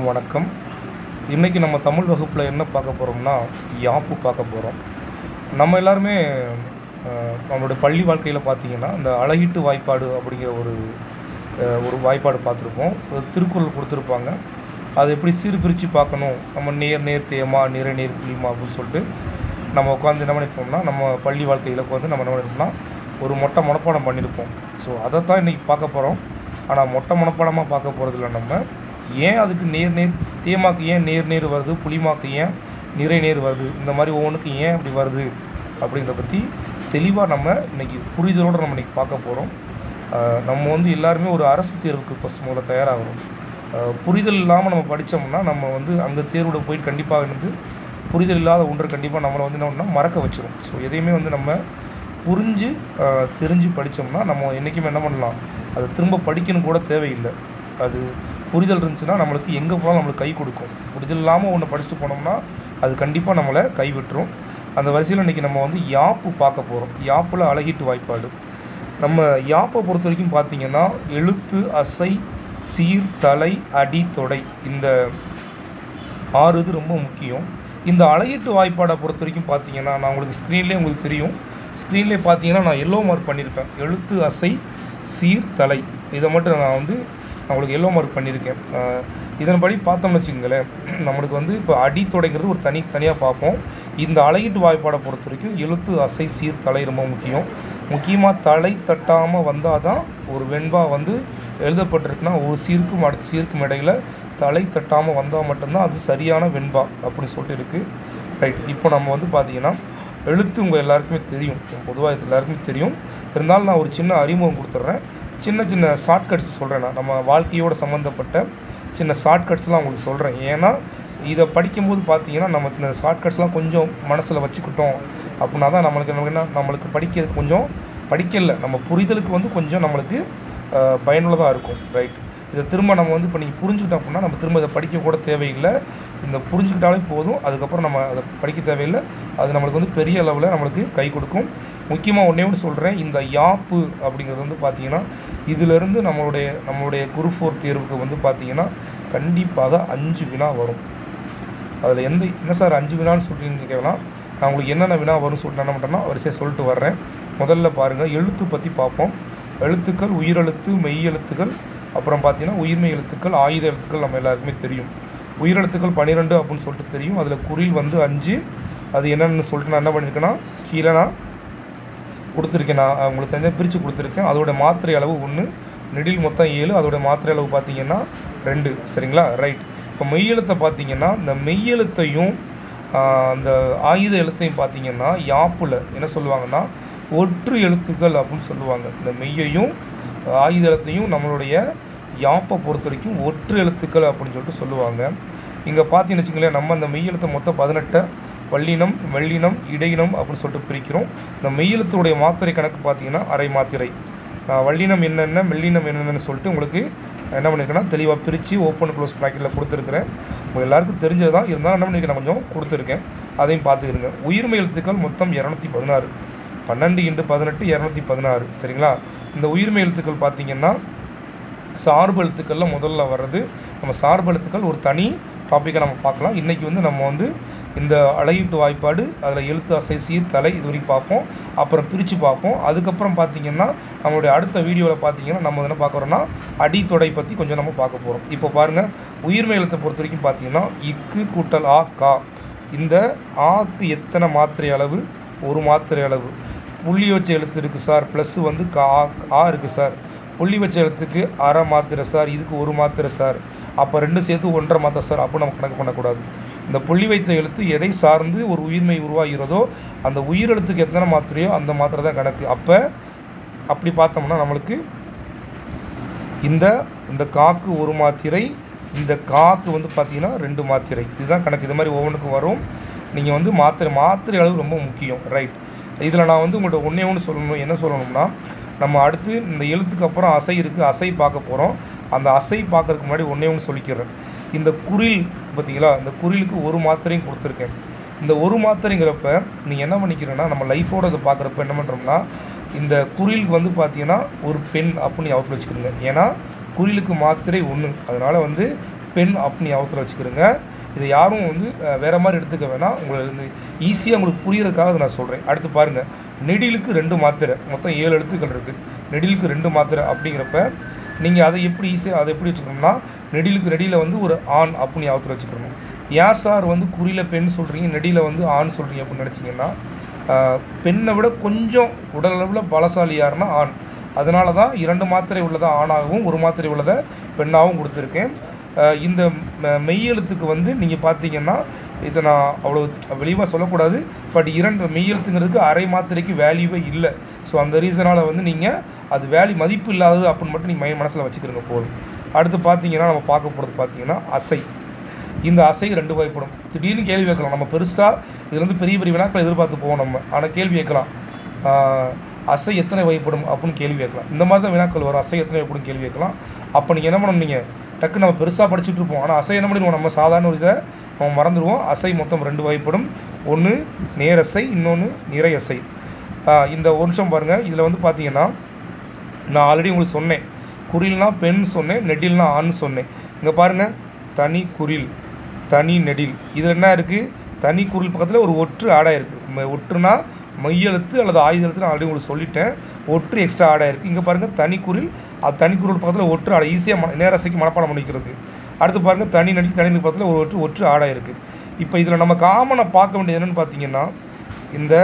வணக்கம் இன்றைக்கி நம்ம தமிழ் வகுப்பில் என்ன பார்க்க போகிறோம்னா யாப்பு பார்க்க போகிறோம் நம்ம எல்லாருமே அஹ், நம்மளுடைய பள்ளி வாழ்க்கையில் பார்த்தீங்கன்னா இந்த அழகிட்டு வாய்ப்பாடு அப்படிங்கிற ஒரு அஹ், ஒரு வாய்ப்பாடு பார்த்துருப்போம் ஒரு திருக்குறள் கொடுத்துருப்பாங்க அதை எப்படி சீர் பிரித்து பார்க்கணும் நம்ம நேர் நேர் தேமா நிறை நேர் புளிமா அப்படின்னு சொல்லிட்டு நம்ம உட்காந்து என்ன பண்ணியிருப்போம்னா நம்ம பள்ளி வாழ்க்கையில் உட்காந்து நம்ம என்ன பண்ணியிருப்போம்னா ஒரு மொட்டை மனப்பாடம் பண்ணியிருப்போம் ஸோ அதை தான் இன்றைக்கி பார்க்க போகிறோம் ஆனால் மொட்டை மனப்பாடமாக பார்க்க போகிறதில்ல நம்ம ஏன் அதுக்கு நேர் நேர் தேமாக்கு ஏன் நேர் நேர் வருது புளிமாக்கு ஏன் நிறை நேர் வருது இந்த மாதிரி ஒவ்வொன்றுக்கு ஏன் அப்படி வருது அப்படிங்கிறத பற்றி தெளிவாக நம்ம இன்றைக்கி புரிதலோடு நம்ம இன்றைக்கி பார்க்க போகிறோம் நம்ம வந்து எல்லாருமே ஒரு அரசு தேர்வுக்கு ஃபஸ்ட் முதல்ல தயாராகிறோம் அஹ் புரிதல் இல்லாமல் நம்ம படித்தோம்னா நம்ம வந்து அங்கே தேர்வோட போயிட்டு கண்டிப்பாக வந்து புரிதல் இல்லாத ஒன்று கண்டிப்பாக நம்மளை வந்து என்ன பண்ணா மறக்க வச்சிரும் ஸோ எதையுமே வந்து நம்ம புரிஞ்சு அஹ், தெரிஞ்சு படித்தோம்னா நம்ம என்றைக்குமே என்ன பண்ணலாம் அது திரும்ப படிக்கணும் கூட தேவையில்லை அது புரிதல் இருந்துச்சுன்னா நம்மளுக்கு எங்கே போனாலும் நம்மளுக்கு கை கொடுக்கும் புரிதல் இல்லாமல் ஒன்று படிச்சுட்டு போனோம்னா அது கண்டிப்பாக நம்மளை கை விட்டுரும் அந்த வரிசையில் இன்றைக்கி நம்ம வந்து யாப்பு பார்க்க போகிறோம் யாப்பில் அழகிட்டு வாய்ப்பாடு நம்ம யாப்பை பொறுத்த வரைக்கும் பார்த்தீங்கன்னா எழுத்து அசை சீர் தலை அடி தொடை இந்த ஆறு இது ரொம்ப முக்கியம் இந்த அழகிட்டு வாய்ப்பாடை பொறுத்த வரைக்கும் பார்த்தீங்கன்னா நான் உங்களுக்கு ஸ்க்ரீன்லேயே உங்களுக்கு தெரியும் ஸ்க்ரீன்லேயே பார்த்தீங்கன்னா நான் எல்லோ மார்க் பண்ணியிருப்பேன் எழுத்து அசை சீர் தலை இதை மட்டும் நான் வந்து நான் உங்களுக்கு எல்லோ மார்க் பண்ணியிருக்கேன் அஹ் இதன்படி பார்த்தோம்னு வச்சுங்களேன் நம்மளுக்கு வந்து இப்போ அடி தொடைங்கிறது ஒரு தனி தனியாக பார்ப்போம் இந்த அழகிட்டு வாய்ப்பாடை பொறுத்த வரைக்கும் எழுத்து அசை சீர் தலை ரொம்ப முக்கியம் முக்கியமாக தலை தட்டாமல் வந்தால் தான் ஒரு வெண்பா வந்து எழுதப்பட்டிருக்குன்னா ஒரு சீருக்கும் அடுத்த சீருக்கும் இடையில தலை தட்டாமல் வந்தால் மட்டும்தான் அது சரியான வெண்பா அப்படின்னு சொல்லிட்டு இருக்குது ரைட் இப்போ நம்ம வந்து பார்த்தீங்கன்னா எழுத்து உங்கள் எல்லாருக்குமே தெரியும் பொதுவாக இது எல்லாருக்குமே தெரியும் இருந்தாலும் நான் ஒரு சின்ன அறிமுகம் கொடுத்துட்றேன் சின்ன சின்ன ஷார்ட்கட்ஸ் சொல்கிறேன் நான் நம்ம வாழ்க்கையோட சம்மந்தப்பட்ட சின்ன ஷார்ட்கட்ஸ்லாம் உங்களுக்கு சொல்கிறேன் ஏன்னா இதை படிக்கும்போது பார்த்தீங்கன்னா நம்ம சின்ன ஷார்ட்கட்ஸ்லாம் கொஞ்சம் மனசில் வச்சுக்கிட்டோம் அப்படின்னா தான் நம்மளுக்கு நமக்கு என்ன நம்மளுக்கு படிக்கிறதுக்கு கொஞ்சம் படிக்கல நம்ம புரிதலுக்கு வந்து கொஞ்சம் நம்மளுக்கு பயனுள்ளதாக இருக்கும் ரைட் இதை திரும்ப நம்ம வந்து இப்போ நீங்கள் புரிஞ்சுக்கிட்டோம் அப்படின்னா நம்ம திரும்ப இதை படிக்க கூட தேவையில்லை இந்த புரிஞ்சுக்கிட்டாலே போதும் அதுக்கப்புறம் நம்ம அதை படிக்க தேவையில்லை அது நம்மளுக்கு வந்து பெரிய அளவில் நம்மளுக்கு கை கொடுக்கும் முக்கியமாக ஒன்றே ஒன்று சொல்கிறேன் இந்த யாப்பு அப்படிங்கிறது வந்து பார்த்தீங்கன்னா இதிலிருந்து நம்மளுடைய நம்மளுடைய குரு ஃபோர் தேர்வுக்கு வந்து பார்த்தீங்கன்னா கண்டிப்பாக அஞ்சு வினா வரும் அதில் எந்த என்ன சார் அஞ்சு வினான்னு சொல்லிட்டு கேட்கலாம் நான் உங்களுக்கு என்னென்ன வினா வரும்னு சொல்லிட்டு என்ன பண்ணுறேன்னா வரிசையாக சொல்லிட்டு வர்றேன் முதல்ல பாருங்கள் எழுத்து பற்றி பார்ப்போம் எழுத்துக்கள் உயிரெழுத்து மெய் எழுத்துக்கள் அப்புறம் பார்த்தீங்கன்னா உயிர்மெய் எழுத்துக்கள் ஆயுத எழுத்துக்கள் நம்ம எல்லாருக்குமே தெரியும் உயிரெழுத்துக்கள் பன்னிரெண்டு அப்படின்னு சொல்லிட்டு தெரியும் அதில் குறில் வந்து அஞ்சு அது என்னென்னு சொல்லிட்டு நான் என்ன பண்ணியிருக்கேன்னா கீழே நான் கொடுத்துருக்கேன் நான் உங்களுக்கு தனியாக பிரித்து கொடுத்துருக்கேன் அதோட மாத்திரை அளவு ஒன்று நெடில் மொத்தம் ஏழு அதோட மாத்திரை அளவு பார்த்தீங்கன்னா ரெண்டு சரிங்களா ரைட் இப்போ மெய்யெழுத்தை பார்த்தீங்கன்னா இந்த மெய்யெழுத்தையும் ஆஹ், அந்த ஆயுத எழுத்தையும் பார்த்தீங்கன்னா யாப்பில் என்ன சொல்லுவாங்கன்னா ஒற்று எழுத்துக்கள் அப்படின்னு சொல்லுவாங்க இந்த மெய்யையும் ஆயுத எழுத்தையும் நம்மளுடைய யாப்பை பொறுத்த வரைக்கும் ஒற்று எழுத்துக்கள் அப்படின்னு சொல்லிட்டு சொல்லுவாங்க இங்கே பார்த்தீங்கன்னு வச்சுங்களேன் நம்ம அந்த மெய்யெழுத்தை மொத்தம் பதினெட்டை வல்லினம் வெள்ளினம் இடையினம் அப்படின்னு சொல்லிட்டு பிரிக்கிறோம் இந்த மெய்யெழுத்துடைய மாத்திரை கணக்கு பார்த்தீங்கன்னா அரை மாத்திரை நான் வல்லினம் என்னென்ன மெல்லினம் என்னென்னு சொல்லிட்டு உங்களுக்கு என்ன பண்ணியிருக்கேன்னா தெளிவாக பிரித்து ஓப்பன் க்ளோஸ் ப்ராக்கெட்டில் கொடுத்துருக்குறேன் உங்கள் எல்லாருக்கும் தெரிஞ்சது தான் இருந்தாலும் என்ன பண்ணியிருக்கேன் நான் கொஞ்சம் கொடுத்துருக்கேன் அதையும் பார்த்துக்கிறங்க உயிர்மை எழுத்துக்கள் மொத்தம் இரநூத்தி பதினாறு பன்னெண்டு இன்ட்டு பதினெட்டு இரநூத்தி பதினாறு சரிங்களா இந்த உயிர்மை எழுத்துக்கள் பார்த்தீங்கன்னா சார்பு எழுத்துக்களில் முதல்ல வர்றது நம்ம சார்பு எழுத்துக்கள் ஒரு தனி டாப்பிக்கை நம்ம பார்க்கலாம் இன்றைக்கி வந்து நம்ம வந்து இந்த அழகிட்டு வாய்ப்பாடு அதில் எழுத்து அசை சீர் தலை இது வரைக்கும் பார்ப்போம் அப்புறம் பிரித்து பார்ப்போம் அதுக்கப்புறம் பார்த்தீங்கன்னா நம்மளுடைய அடுத்த வீடியோவில் பார்த்தீங்கன்னா நம்ம என்ன பார்க்குறோன்னா அடித்தொடை பற்றி கொஞ்சம் நம்ம பார்க்க போகிறோம் இப்போ பாருங்கள் உயிர்மை எழுத்தை பொறுத்த வரைக்கும் பார்த்தீங்கன்னா இக்கு கூட்டல் ஆ கா இந்த ஆக்கு எத்தனை மாத்திரை அளவு ஒரு மாத்திரை அளவு புள்ளி வச்ச எழுத்து இருக்குது சார் ப்ளஸ் வந்து கா ஆ இருக்குது சார் புள்ளி வச்ச எழுத்துக்கு அரை மாத்திரை சார் இதுக்கு ஒரு மாத்திரை சார் அப்போ ரெண்டு சேர்த்து ஒன்றரை மாத்திரை சார் அப்போ நம்ம கணக்கு பண்ணக்கூடாது இந்த புள்ளி வைத்த எழுத்து எதை சார்ந்து ஒரு உயிர்மை உருவாகிறதோ அந்த உயிரெழுத்துக்கு எத்தனை மாத்திரையோ அந்த மாத்திரை தான் கணக்கு அப்போ அப்படி பார்த்தோம்னா நம்மளுக்கு இந்த இந்த காக்கு ஒரு மாத்திரை இந்த காக்கு வந்து பார்த்தீங்கன்னா ரெண்டு மாத்திரை இதுதான் கணக்கு இது மாதிரி ஒவ்வொன்றுக்கும் வரும் நீங்கள் வந்து மாத்திரை மாத்திரை அளவு ரொம்ப முக்கியம் ரைட் இதில் நான் வந்து உங்கள்கிட்ட ஒன்றே ஒன்று சொல்லணும் என்ன சொல்லணும்னா நம்ம அடுத்து இந்த எழுத்துக்கு அப்புறம் அசை இருக்குது அசை பார்க்க போகிறோம் அந்த அசை பார்க்கறதுக்கு முன்னாடி ஒன்றே ஒன்று சொல்லிக்கிறேன் இந்த குரில் பார்த்தீங்களா இந்த குரிலுக்கு ஒரு மாத்திரையும் கொடுத்துருக்கேன் இந்த ஒரு மாத்திரைங்கிறப்ப நீங்கள் என்ன பண்ணிக்கிறேன்னா நம்ம லைஃபோட இதை பார்க்குறப்ப என்ன பண்ணுறோம்னா இந்த குரிலுக்கு வந்து பார்த்தீங்கன்னா ஒரு பெண் அப்படின்னு ஞாபகத்தில் வச்சுக்கிறோங்க ஏன்னா குரிலுக்கு மாத்திரை ஒன்று அதனால் வந்து பெண் அப்படி ஞாபகத்தில் வச்சுக்கிறோங்க இதை யாரும் வந்து அஹ், வேற மாதிரி எடுத்துக்க வேணாம் உங்களுக்கு வந்து ஈஸியாக உங்களுக்கு புரியறதுக்காக இதை நான் சொல்கிறேன் அடுத்து பாருங்கள் நெடிலுக்கு ரெண்டு மாத்திரை மொத்தம் ஏழு எழுத்துக்கள் இருக்குது நெடிலுக்கு ரெண்டு மாத்திரை அப்படிங்கிறப்ப நீங்கள் அதை எப்படி ஈஸியாக அதை எப்படி வச்சுக்கணும்னா நெடிலுக்கு நெடியில் வந்து ஒரு ஆண் அப்படின்னு ஞாபகத்தில் வச்சுக்கணும் ஏன் சார் வந்து குறியில் பெண் சொல்கிறீங்க நெடியில் வந்து ஆண் சொல்கிறீங்க அப்படின்னு நினச்சிங்கன்னா ஆஹ், பெண்ணை விட கொஞ்சம் உடலளவில் பலசாலி யாருன்னா ஆண் அதனால தான் இரண்டு மாத்திரை உள்ளதை ஆணாகவும் ஒரு மாத்திரை உள்ளதை பெண்ணாகவும் கொடுத்துருக்கேன் ஆஹ், இந்த ம- மெய்யெழுத்துக்கு வந்து நீங்கள் பார்த்தீங்கன்னா இதை நான் அவ்வளோ வெளியமாக சொல்லக்கூடாது பட் இரண்டு மெய்யெழுத்துங்கிறதுக்கு அரை மாத்திரைக்கு வேல்யூவே இல்லை ஸோ அந்த ரீசனால் வந்து நீங்கள் அது வேல்யூ மதிப்பு இல்லாதது அப்படின்னு மட்டும் நீங்கள் மை மனசில் வச்சுக்கிறங்க போதும் அடுத்து பார்த்தீங்கன்னா நம்ம பார்க்க போகிறது பார்த்தீங்கன்னா அசை இந்த அசை ரெண்டு வகைப்படும் திடீர்னு கேள்வி கேட்கலாம் நம்ம பெருசாக இதுலேருந்து பெரிய பெரிய வினாக்கள் எதிர்பார்த்து போவோம் நம்ம ஆனால் கேள்வி கேட்கலாம் ஆஹ், அசை எத்தனை வகைப்படும் அப்படின்னு கேள்வி கேட்கலாம் இந்த மாதிரி தான் வினாக்கள் வரும் அசை எத்தனை வகைப்படும் கேள்வி கேட்கலாம் அப்போ நீங்கள் என்ன பண்ணணும் நீங்கள் டக்கு நம்ம பெருசாக படிச்சுட்டு இருப்போம் ஆனால் அசை என்ன பண்ணிடுவோம் நம்ம சாதாரண ஒரு இதை நம்ம மறந்துடுவோம் அசை மொத்தம் ரெண்டு வகைப்படும் ஒன்று நேரசை இன்னொன்று நிறையசை ஆஹ், இந்த ஒரு நிமிஷம் பாருங்கள் இதில் வந்து பார்த்தீங்கன்னா நான் ஆல்ரெடி உங்களுக்கு சொன்னேன் குரில்னா பெண் சொன்னேன் நெடில்னா ஆண் சொன்னேன் இங்கே பாருங்கள் தனி குரில் தனி நெடில் இதில் என்ன இருக்குது தனி குரில் பக்கத்தில் ஒரு ஒற்று ஆடாக இருக்குது ஒற்றுனா மையெழுத்து அல்லது ஆயுத எழுத்து நான் ஆல்ரெடி உங்களுக்கு சொல்லிட்டேன் ஒற்று எக்ஸ்ட்ரா ஆடாக இருக்குது இங்கே பாருங்கள் தனி குரில் அது தனி குரில் பக்கத்தில் ஒற்று ஆடை ஈஸியாக ம நேரசைக்கு மனப்பாடம் பண்ணிக்கிறது அடுத்து பாருங்கள் தனி நெடில் தனி நெடில் பக்கத்தில் ஒரு ஒற்று ஒற்று ஆடாக இருக்குது இப்போ இதில் நம்ம காமனாக பார்க்க வேண்டியது என்னென்னு பார்த்தீங்கன்னா இந்த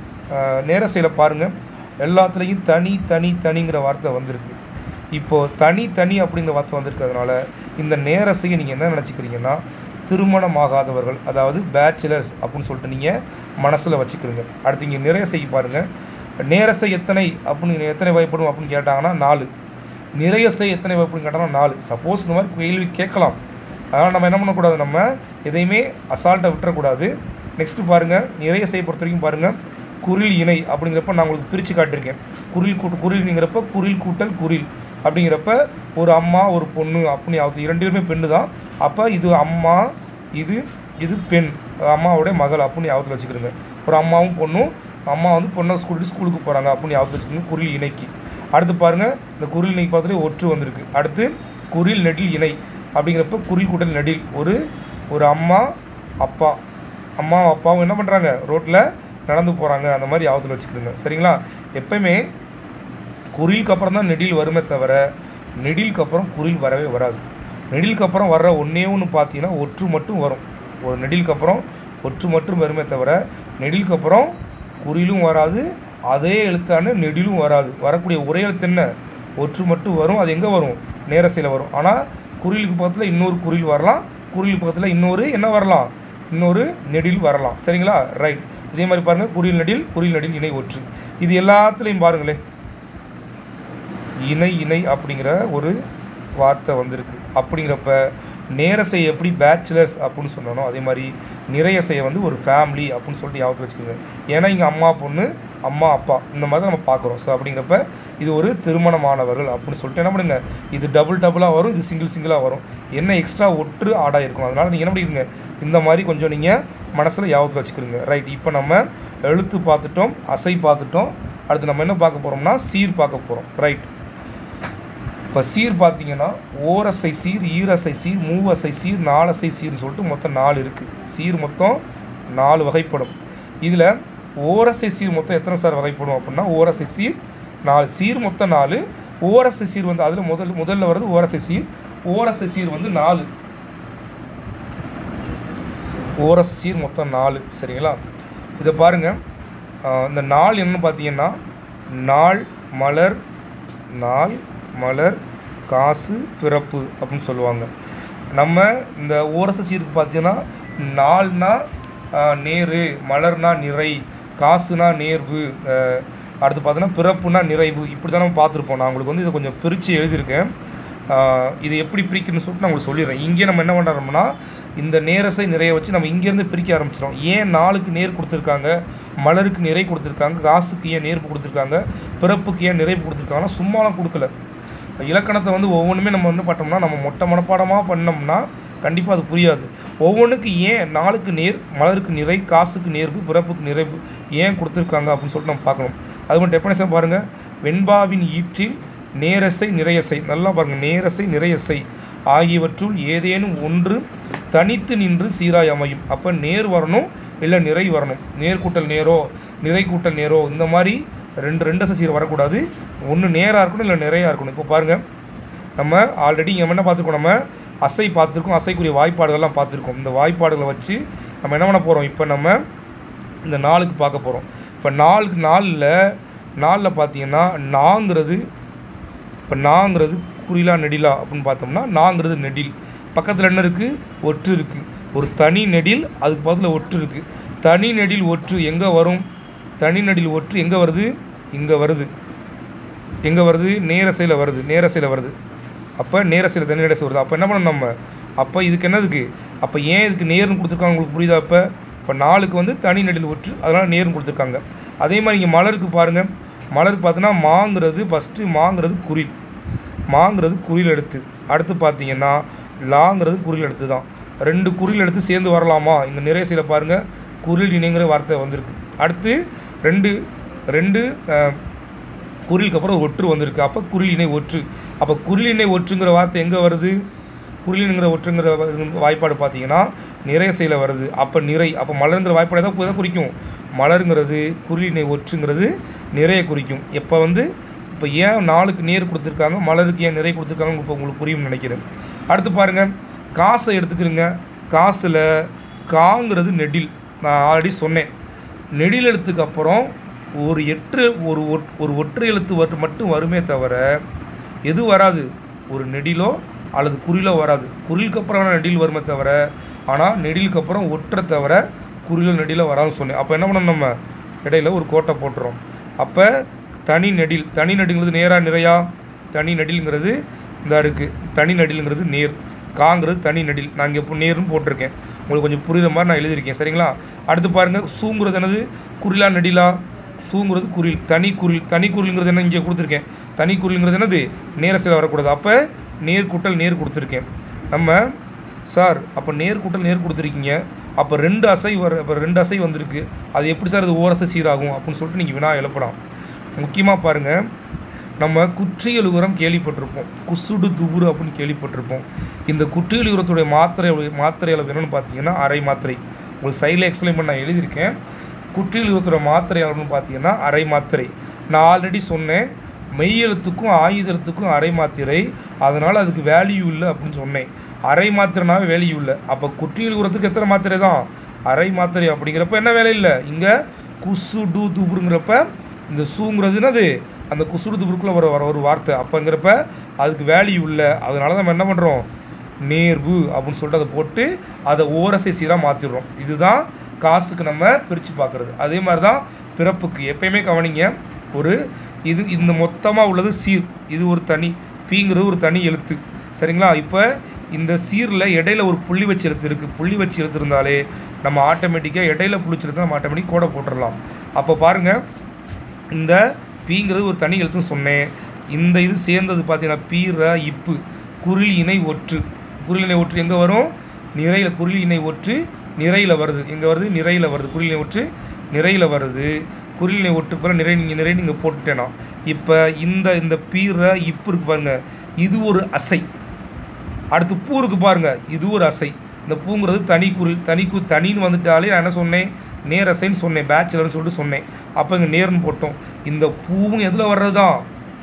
நேரசையில் பாருங்கள் எல்லாத்துலேயும் தனி தனி தனிங்கிற வார்த்தை வந்திருக்கு இப்போது தனி தனி அப்படிங்கிற வார்த்தை வந்திருக்கிறதுனால இந்த நேரசையை நீங்கள் என்ன நினச்சிக்கிறீங்கன்னா திருமணமாகாதவர்கள் அதாவது பேச்சுலர்ஸ் அப்படின்னு சொல்லிட்டு நீங்கள் மனசில் வச்சுக்கிறீங்க அடுத்து இங்கே நிறையசை பாருங்கள் நேரசை எத்தனை அப்படின்னு எத்தனை வகைப்படும் அப்படின்னு கேட்டாங்கன்னா நாலு நிறையசை எத்தனை வகைப்படும் கேட்டாங்கன்னா நாலு சப்போஸ் இந்த மாதிரி கேள்வி கேட்கலாம் அதனால் நம்ம என்ன பண்ணக்கூடாது நம்ம எதையுமே அசால்ட்டாக விட்டுறக்கூடாது நெக்ஸ்ட்டு பாருங்கள் நிறைய செய்ய பொறுத்த வரைக்கும் பாருங்கள் குரில் இணை அப்படிங்கிறப்ப நான் உங்களுக்கு பிரித்து காட்டியிருக்கேன் குரில் கூட்டு குரில்ங்கிறப்ப குரில் கூட்டல் குரில் அப்படிங்கிறப்ப ஒரு அம்மா ஒரு பொண்ணு அப்படி அது இரண்டு பேருமே பெண்ணு தான் அப்போ இது அம்மா இது இது பெண் அம்மாவுடைய மகள் அப்படின்னு ஞாபகத்தில் வச்சுக்கிறோங்க ஒரு அம்மாவும் பொண்ணும் அம்மா வந்து பொண்ணை ஸ்கூலுக்கு ஸ்கூலுக்கு போகிறாங்க அப்படின்னு ஞாபகத்தில் வச்சுக்கோங்க குரில் இணைக்கு அடுத்து பாருங்கள் இந்த குரில் இணைக்கு பார்த்துட்டு ஒற்று வந்திருக்கு அடுத்து குரில் நெடில் இணை அப்படிங்கிறப்ப குரில் கூட்டல் நெடில் ஒரு ஒரு அம்மா அப்பா அம்மா அப்பாவும் என்ன பண்ணுறாங்க ரோட்டில் நடந்து போகிறாங்க அந்த மாதிரி ஞாபகத்தில் வச்சுக்கிறோங்க சரிங்களா எப்பயுமே குரிலுக்கு அப்புறம் தான் நெடில் வருமே தவிர நெடிலுக்கு அப்புறம் குரில் வரவே வராது நெடிலுக்கு அப்புறம் வர்ற ஒன்றே ஒன்று பார்த்தீங்கன்னா ஒற்று மட்டும் வரும் ஒரு நெடிலுக்கு அப்புறம் ஒற்று மட்டும் வருமே தவிர நெடிலுக்கு அப்புறம் குறிலும் வராது அதே எழுத்தான நெடிலும் வராது வரக்கூடிய ஒரே எழுத்து என்ன ஒற்று மட்டும் வரும் அது எங்கே வரும் நேரசையில் வரும் ஆனால் குறிலுக்கு பக்கத்தில் இன்னொரு குறில் வரலாம் குறிலுக்கு பக்கத்தில் இன்னொரு என்ன வரலாம் இன்னொரு நெடில் வரலாம் சரிங்களா ரைட் இதே மாதிரி பாருங்கள் குறில் நெடில் குறில் நெடில் இணை ஒற்று இது எல்லாத்துலேயும் பாருங்களேன் இணை இணை அப்படிங்கிற ஒரு வார்த்தை வந்திருக்கு அப்படிங்கிறப்ப நேரசை எப்படி பேச்சுலர்ஸ் அப்படின்னு சொன்னனோ அதே மாதிரி நிறையசையை வந்து ஒரு ஃபேமிலி அப்படின்னு சொல்லிட்டு ஞாபகத்தில் வச்சுக்கோங்க ஏன்னா இங்கே அம்மா பொண்ணு அம்மா அப்பா இந்த மாதிரி தான் நம்ம பார்க்குறோம் ஸோ அப்படிங்கிறப்ப இது ஒரு திருமணமானவர்கள் அப்படின்னு சொல்லிட்டு என்ன பண்ணுங்க இது டபுள் டபுளாக வரும் இது சிங்கிள் சிங்கிளாக வரும் என்ன எக்ஸ்ட்ரா ஒற்று ஆடாக இருக்கும் அதனால் நீங்கள் என்ன பண்ணிடுங்க இந்த மாதிரி கொஞ்சம் நீங்கள் மனசில் ஞாபகத்தில் வச்சுக்கிறீங்க ரைட் இப்போ நம்ம எழுத்து பார்த்துட்டோம் அசை பார்த்துட்டோம் அடுத்து நம்ம என்ன பார்க்க போகிறோம்னா சீர் பார்க்க போகிறோம் ரைட் இப்போ சீர் பார்த்தீங்கன்னா ஓரசை சீர் ஈரசை சீர் மூவசை சீர் நாலசை சீர்னு சொல்லிட்டு மொத்தம் நாலு இருக்குது சீர் மொத்தம் நாலு வகைப்படும் இதில் ஓரசை சீர் மொத்தம் எத்தனை சார் வகைப்படும் அப்படின்னா ஓரசை சீர் நாலு சீர் மொத்தம் நாலு ஓரசை சீர் வந்து அதில் முதல் முதல்ல வர்றது ஓரசை சீர் ஓரசை சீர் வந்து நாலு ஓரசை சீர் மொத்தம் நாலு சரிங்களா இதை பாருங்கள் இந்த நாள் என்னன்னு பார்த்தீங்கன்னா நாள் மலர் நாள் மலர் காசு பிறப்பு அப்படின்னு சொல்லுவாங்க நம்ம இந்த ஓரச சீருக்கு பார்த்தீங்கன்னா நாள்னா ஆஹ், நேரு மலர்னா நிறை காசுனா நேர்வு ஆஹ், அடுத்து பார்த்தீங்கன்னா பிறப்புனா நிறைவு இப்படி தான் நம்ம பார்த்துருப்போம் நான் உங்களுக்கு வந்து இதை கொஞ்சம் பிரித்து எழுதியிருக்கேன் ஆஹ், இது எப்படி பிரிக்கணும்னு சொல்லிட்டு நான் உங்களுக்கு சொல்லிடுறேன் இங்கே நம்ம என்ன பண்ணுறோம்னா இந்த நேரசை நிறைய வச்சு நம்ம இங்கேருந்து பிரிக்க ஆரம்பிச்சிடும் ஏன் நாளுக்கு நேர் கொடுத்துருக்காங்க மலருக்கு நிறை கொடுத்துருக்காங்க காசுக்கு ஏன் நேர்ப்பு கொடுத்துருக்காங்க பிறப்புக்கு ஏன் நிறைவு கொடுத்துருக்காங்கன்னா சும்மாலாம் கொடுக்கல இலக்கணத்தை வந்து ஒவ்வொன்றுமே நம்ம வந்து பார்த்தோம்னா நம்ம மொட்டை மனப்பாடமாக பண்ணோம்னா கண்டிப்பாக அது புரியாது ஒவ்வொன்றுக்கு ஏன் நாளுக்கு நேர் மலருக்கு நிறை காசுக்கு நேர்வு பிறப்புக்கு நிறைவு ஏன் கொடுத்துருக்காங்க அப்படின்னு சொல்லிட்டு நம்ம பார்க்கணும் அது மட்டும் டெஃபனேஷன் பாருங்கள் வெண்பாவின் ஈற்றில் நேரசை நிறையசை நல்லா பாருங்கள் நேரசை நிறையசை ஆகியவற்றுள் ஏதேனும் ஒன்று தனித்து நின்று சீராய் அமையும் அப்போ நேர் வரணும் இல்லை நிறை வரணும் நேர் கூட்டல் நேரோ நிறை கூட்டல் நேரோ இந்த மாதிரி ரெண்டு ரெண்டு அசை சீர் வரக்கூடாது ஒன்று நேராக இருக்கணும் இல்லை நிறையா இருக்கணும் இப்போ பாருங்கள் நம்ம ஆல்ரெடி இங்கே என்ன பார்த்துருக்கோம் நம்ம அசை பார்த்துருக்கோம் அசைக்குரிய வாய்ப்பாடுகள்லாம் பார்த்துருக்கோம் இந்த வாய்ப்பாடுகளை வச்சு நம்ம என்ன பண்ண போகிறோம் இப்போ நம்ம இந்த நாளுக்கு பார்க்க போகிறோம் இப்போ நாலுக்கு நாலில் நாலில் பார்த்தீங்கன்னா நாங்கிறது இப்போ நாங்கிறது குறிலா நெடிலா அப்படின்னு பார்த்தோம்னா நாங்கிறது நெடில் பக்கத்தில் என்ன இருக்குது ஒற்று இருக்குது ஒரு தனி நெடில் அதுக்கு பக்கத்தில் ஒற்று இருக்குது தனி நெடில் ஒற்று எங்கே வரும் தனி நெடில் ஒற்று எங்கே வருது இங்கே வருது எங்கே வருது நேரசையில் வருது நேரசையில் வருது அப்போ நேரசையில் தனி நேரசை வருது அப்போ என்ன பண்ணணும் நம்ம அப்போ இதுக்கு என்னதுக்கு அப்போ ஏன் இதுக்கு நேர்னு கொடுத்துருக்காங்க உங்களுக்கு புரியுதா அப்போ இப்போ நாலுக்கு வந்து தனி நெடில் ஒற்று அதனால் நேர்னு கொடுத்துருக்காங்க அதே மாதிரி இங்கே மலருக்கு பாருங்கள் மலருக்கு பார்த்தோன்னா மாங்கிறது ஃபஸ்ட்டு மாங்கிறது குறில் மாங்கிறது குறில் எடுத்து அடுத்து பார்த்தீங்கன்னா லாங்கிறது குறில் எடுத்து தான் ரெண்டு குறில் எடுத்து சேர்ந்து வரலாமா இந்த நிறைசையில் பாருங்கள் குறில் இணைங்கிற வார்த்தை வந்திருக்கு அடுத்து ரெண்டு ரெண்டு அஹ், குறிலுக்கு அப்புறம் ஒற்று வந்திருக்கு அப்போ குறில் இணை ஒற்று அப்போ குறில் இணை ஒற்றுங்கிற வார்த்தை எங்கே வருது குறிலினுங்கிற ஒற்றுங்கிற வ- வாய்ப்பாடு பார்த்தீங்கன்னா நிறைசையில் வருது அப்போ நிறை அப்போ மலருங்கிற வாய்ப்பாடு எதை எதை குறிக்கும் மலருங்கிறது குறிலினை ஒற்றுங்கிறது நிறைய குறிக்கும் எப்போ வந்து இப்போ ஏன் நாளுக்கு நேர் கொடுத்துருக்காங்க மலருக்கு ஏன் நிறை கொடுத்துருக்காங்க இப்போ உங்களுக்கு புரியும்னு நினைக்கிறேன் அடுத்து பாருங்கள் காசை எடுத்துக்கிறங்க காசில் காங்கிறது நெடில் நான் ஆல்ரெடி சொன்னேன் நெடில் எழுத்துக்கு அப்புறம் ஒரு எட்டு ஒரு ஒட்- ஒரு ஒற்றை எழுத்து வரு மட்டும் வருமே தவிர எது வராது ஒரு நெடிலோ அல்லது குறிலோ வராது குறிலுக்கு அப்புறம் வேணா நெடில் வருமே தவிர ஆனால் நெடிலுக்கு அப்புறம் ஒற்றை தவிர குறிலோ நெடிலோ வராதுன்னு சொன்னேன் அப்போ என்ன பண்ணணும் நம்ம இடையில ஒரு கோட்டை போட்டுறோம் அப்போ தனி நெடில் தனி நெடிங்கிறது நேராக நிறையா தனி நெடில்ங்கிறது இந்த இருக்குது தனி நெடில்ங்கிறது நேர் காங்கிறது தனி நெடில் நான் இங்கே இப்போ நேர்னு போட்டிருக்கேன் உங்களுக்கு கொஞ்சம் புரியுற மாதிரி நான் எழுதியிருக்கேன் சரிங்களா அடுத்து பாருங்கள் சூங்கிறது என்னது குறிலா நெடிலா சூங்கிறது குரில் தனி குரில் தனி குரில்ங்கிறது என்ன இங்கே கொடுத்துருக்கேன் தனி குரில்ங்கிறது என்னது நேரசில் வரக்கூடாது அப்போ நேர் கூட்டல் நேர் கொடுத்துருக்கேன் நம்ம சார் அப்போ நேர் கூட்டல் நேர் கொடுத்துருக்கீங்க அப்போ ரெண்டு அசை வர இப்போ ரெண்டு அசை வந்திருக்கு அது எப்படி சார் அது ஓரசை சீராகும் அப்படின்னு சொல்லிட்டு நீங்கள் வினா எழுப்பலாம் முக்கியமாக பாருங்கள் நம்ம குற்றியல் உரம் கேள்விப்பட்டிருப்போம் குசுடு துபுரு அப்படின்னு கேள்விப்பட்டிருப்போம் இந்த குற்றியல் உரத்துடைய மாத்திரை மாத்திரை அளவு என்னென்னு பார்த்தீங்கன்னா அரை மாத்திரை உங்களுக்கு சைடில் எக்ஸ்பிளைன் பண்ண நான் எழுதியிருக்கேன் குற்றியல் உரத்தோட மாத்திரை அளவுன்னு பார்த்தீங்கன்னா அரை மாத்திரை நான் ஆல்ரெடி சொன்னேன் மெய் எழுத்துக்கும் ஆயுத எழுத்துக்கும் அரை மாத்திரை அதனால் அதுக்கு வேல்யூ இல்லை அப்படின்னு சொன்னேன் அரை மாத்திரைனாவே வேல்யூ இல்லை அப்போ குற்றியல் உரத்துக்கு எத்தனை மாத்திரை தான் அரை மாத்திரை அப்படிங்கிறப்ப என்ன வேலை இல்லை இங்கே குசு டு துபுருங்கிறப்ப இந்த சூங்கிறது என்னது அந்த குசுடு துபுருக்குள்ளே வர வர ஒரு வார்த்தை அப்போங்கிறப்ப அதுக்கு வேல்யூ இல்லை அதனால நம்ம என்ன பண்ணுறோம் நேர்வு அப்படின்னு சொல்லிட்டு அதை போட்டு அதை ஓரசை சீராக மாற்றிடுறோம் இதுதான் காசுக்கு நம்ம பிரித்து பார்க்குறது அதே மாதிரி தான் பிறப்புக்கு எப்பயுமே கவனிங்க ஒரு இது இந்த மொத்தமாக உள்ளது சீர் இது ஒரு தனி பீங்கிறது ஒரு தனி எழுத்து சரிங்களா இப்போ இந்த சீரில் இடையில ஒரு புள்ளி வச்சு எழுத்து இருக்குது புள்ளி வச்சு எழுத்து இருந்தாலே நம்ம ஆட்டோமேட்டிக்காக இடையில புள்ளி எழுத்து நம்ம ஆட்டோமேட்டிக் கோடை போட்டுடலாம் அப்போ பாருங்கள் இந்த பீங்கிறது ஒரு தனி எழுத்துன்னு சொன்னேன் இந்த இது சேர்ந்தது பார்த்தீங்கன்னா பீர இப்பு குரில் இணை ஒற்று குரில் இணை ஒற்று எங்கே வரும் நிறையில் குரில் இணை ஒற்று நிறையில் வருது எங்கே வருது நிறையில் வருது குரில் இணை ஒற்று நிறையில் வருது குரில் இணை ஒற்று போல நிறை நீங்கள் நிறை நீங்கள் போட்டுட்டேனா இப்போ இந்த இந்த பீர இப்பு இருக்கு பாருங்க இது ஒரு அசை அடுத்து பூ இருக்கு பாருங்க இது ஒரு அசை இந்த பூங்கிறது தனி குரில் தனி கு தனின்னு வந்துட்டாலே நான் என்ன சொன்னேன் நேர் அசைன்னு சொன்னேன் பேச்சுலர்னு சொல்லிட்டு சொன்னேன் அப்போ இங்கே நேர்னு போட்டோம் இந்த பூவும் எதில் வர்றது தான்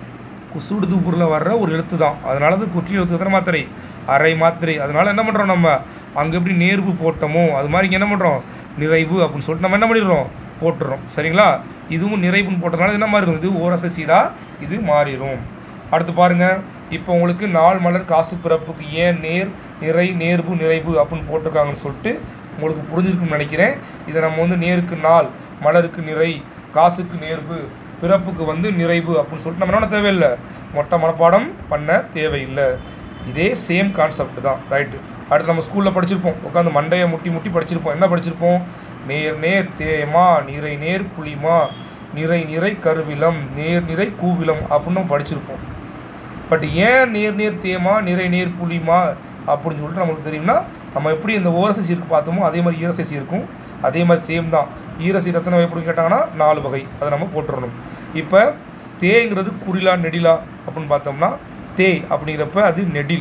குசுடு தூப்பூரில் வர்ற ஒரு எழுத்து தான் அதனால அது குற்றி எழுத்து எத்தனை மாத்திரை அரை மாத்திரை அதனால என்ன பண்ணுறோம் நம்ம அங்கே எப்படி நேர்வு போட்டோமோ அது மாதிரி இங்கே என்ன பண்ணுறோம் நிறைவு அப்படின்னு சொல்லிட்டு நம்ம என்ன பண்ணிடுறோம் போட்டுறோம் சரிங்களா இதுவும் நிறைவுன்னு போட்டதுனால இது என்ன மாதிரி இருக்கும் இது ஓரசை சீரா இது மாறிடும் அடுத்து பாருங்க இப்போ உங்களுக்கு நாள் மலர் காசு பிறப்புக்கு ஏன் நேர் நிறை நேர்வு நிறைவு அப்படின்னு போட்டிருக்காங்கன்னு சொல்லிட்டு உங்களுக்கு புரிஞ்சிருக்குன்னு நினைக்கிறேன் இதை நம்ம வந்து நேருக்கு நாள் மலருக்கு நிறை காசுக்கு நேர்வு பிறப்புக்கு வந்து நிறைவு அப்படின்னு சொல்லிட்டு நம்ம என்ன பண்ண தேவையில்லை மொட்டை மனப்பாடம் பண்ண தேவையில்லை இதே சேம் கான்செப்ட் தான் ரைட்டு அடுத்து நம்ம ஸ்கூலில் படிச்சிருப்போம் உட்காந்து மண்டையை முட்டி முட்டி படிச்சிருப்போம் என்ன படிச்சிருப்போம் நேர் நேர் தேமா நிறை நேர் புளிமா நிறை நிறை கருவிலம் நேர் நிறை கூவிலம் அப்படின்னு நம்ம படிச்சிருப்போம் பட் ஏன் நேர் நேர் தேமா நிறை நேர் புளிமா அப்படின்னு சொல்லிட்டு நமக்கு தெரியும்னா நம்ம எப்படி இந்த ஓரசை சீருக்கு பார்த்தோமோ அதே மாதிரி ஈரசை சீருக்கும் அதே மாதிரி சேம் தான் ஈரசை எத்தனை வகை எப்படி கேட்டாங்கன்னா நாலு வகை அதை நம்ம போட்டுறணும் இப்போ தேங்கிறது குறிலா நெடிலா அப்படின்னு பார்த்தோம்னா தே அப்படிங்கிறப்ப அது நெடில்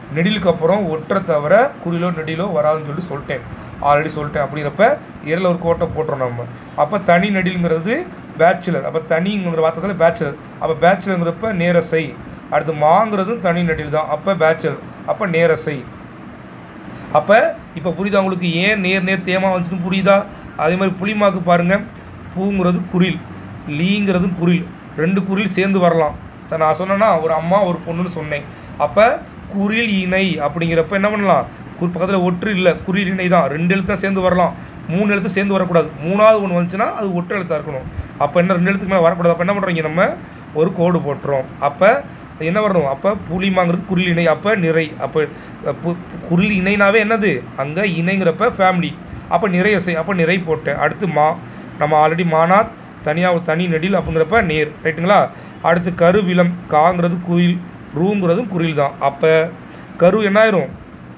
நெடிலுக்கு அப்புறம் ஒற்றை தவிர குறிலோ நெடிலோ வராதுன்னு சொல்லிட்டு சொல்லிட்டேன் ஆல்ரெடி சொல்லிட்டேன் அப்படிங்கிறப்ப இடையில ஒரு கோட்டை போட்டுறோம் நம்ம அப்போ தனி நெடிலுங்கிறது பேச்சுலர் அப்போ தனிங்கிற வார்த்தையில் பேச்சுலர் அப்போ பேச்சுலருங்கிறப்ப நேரசை அடுத்து மாங்கிறதும் தனி நெடில் தான் அப்போ பேச்சுலர் அப்போ நேரசை அப்போ இப்போ புரியுதா உங்களுக்கு ஏன் நேர் நேர் தேமா வந்துச்சுன்னு புரியுதா அதே மாதிரி புளிமாக்கு பாருங்கள் பூங்கிறது குரில் லீங்கிறதும் குரில் ரெண்டு குரில் சேர்ந்து வரலாம் ச- நான் சொன்னேன்னா ஒரு அம்மா ஒரு பொண்ணுன்னு சொன்னேன் அப்போ குரில் இணை அப்படிங்கிறப்ப என்ன பண்ணலாம் குறி பக்கத்தில் ஒற்று இல்லை குறில் இணை தான் ரெண்டு எழுத்து தான் சேர்ந்து வரலாம் மூணு எழுத்து சேர்ந்து வரக்கூடாது மூணாவது ஒன்று வந்துச்சுன்னா அது ஒற்று எழுத்தாக இருக்கணும் அப்போ என்ன ரெண்டு எழுத்துக்கு மேலே வரக்கூடாது அப்போ என்ன பண்ணுறீங்க நம்ம ஒரு கோடு போட்டுறோம் அப்போ என்ன வரணும் அப்போ புளிமாங்கிறது குரில் இணை அப்போ நிறை அப்போ பு- குரில் இணைனாவே என்னது அங்கே இணைங்கிறப்ப ஃபேமிலி அப்போ நிறையசை அப்போ நிறை போட்டேன் அடுத்து மா நம்ம ஆல்ரெடி மானாத் தனியாக ஒரு தனி நெடில் அப்படிங்கிறப்ப நேர் ரைட்டுங்களா அடுத்து கருவிலம் காங்கிறது குயில் ரூங்கிறதும் குரில் தான் அப்போ கரு என்ன ஆயிரும்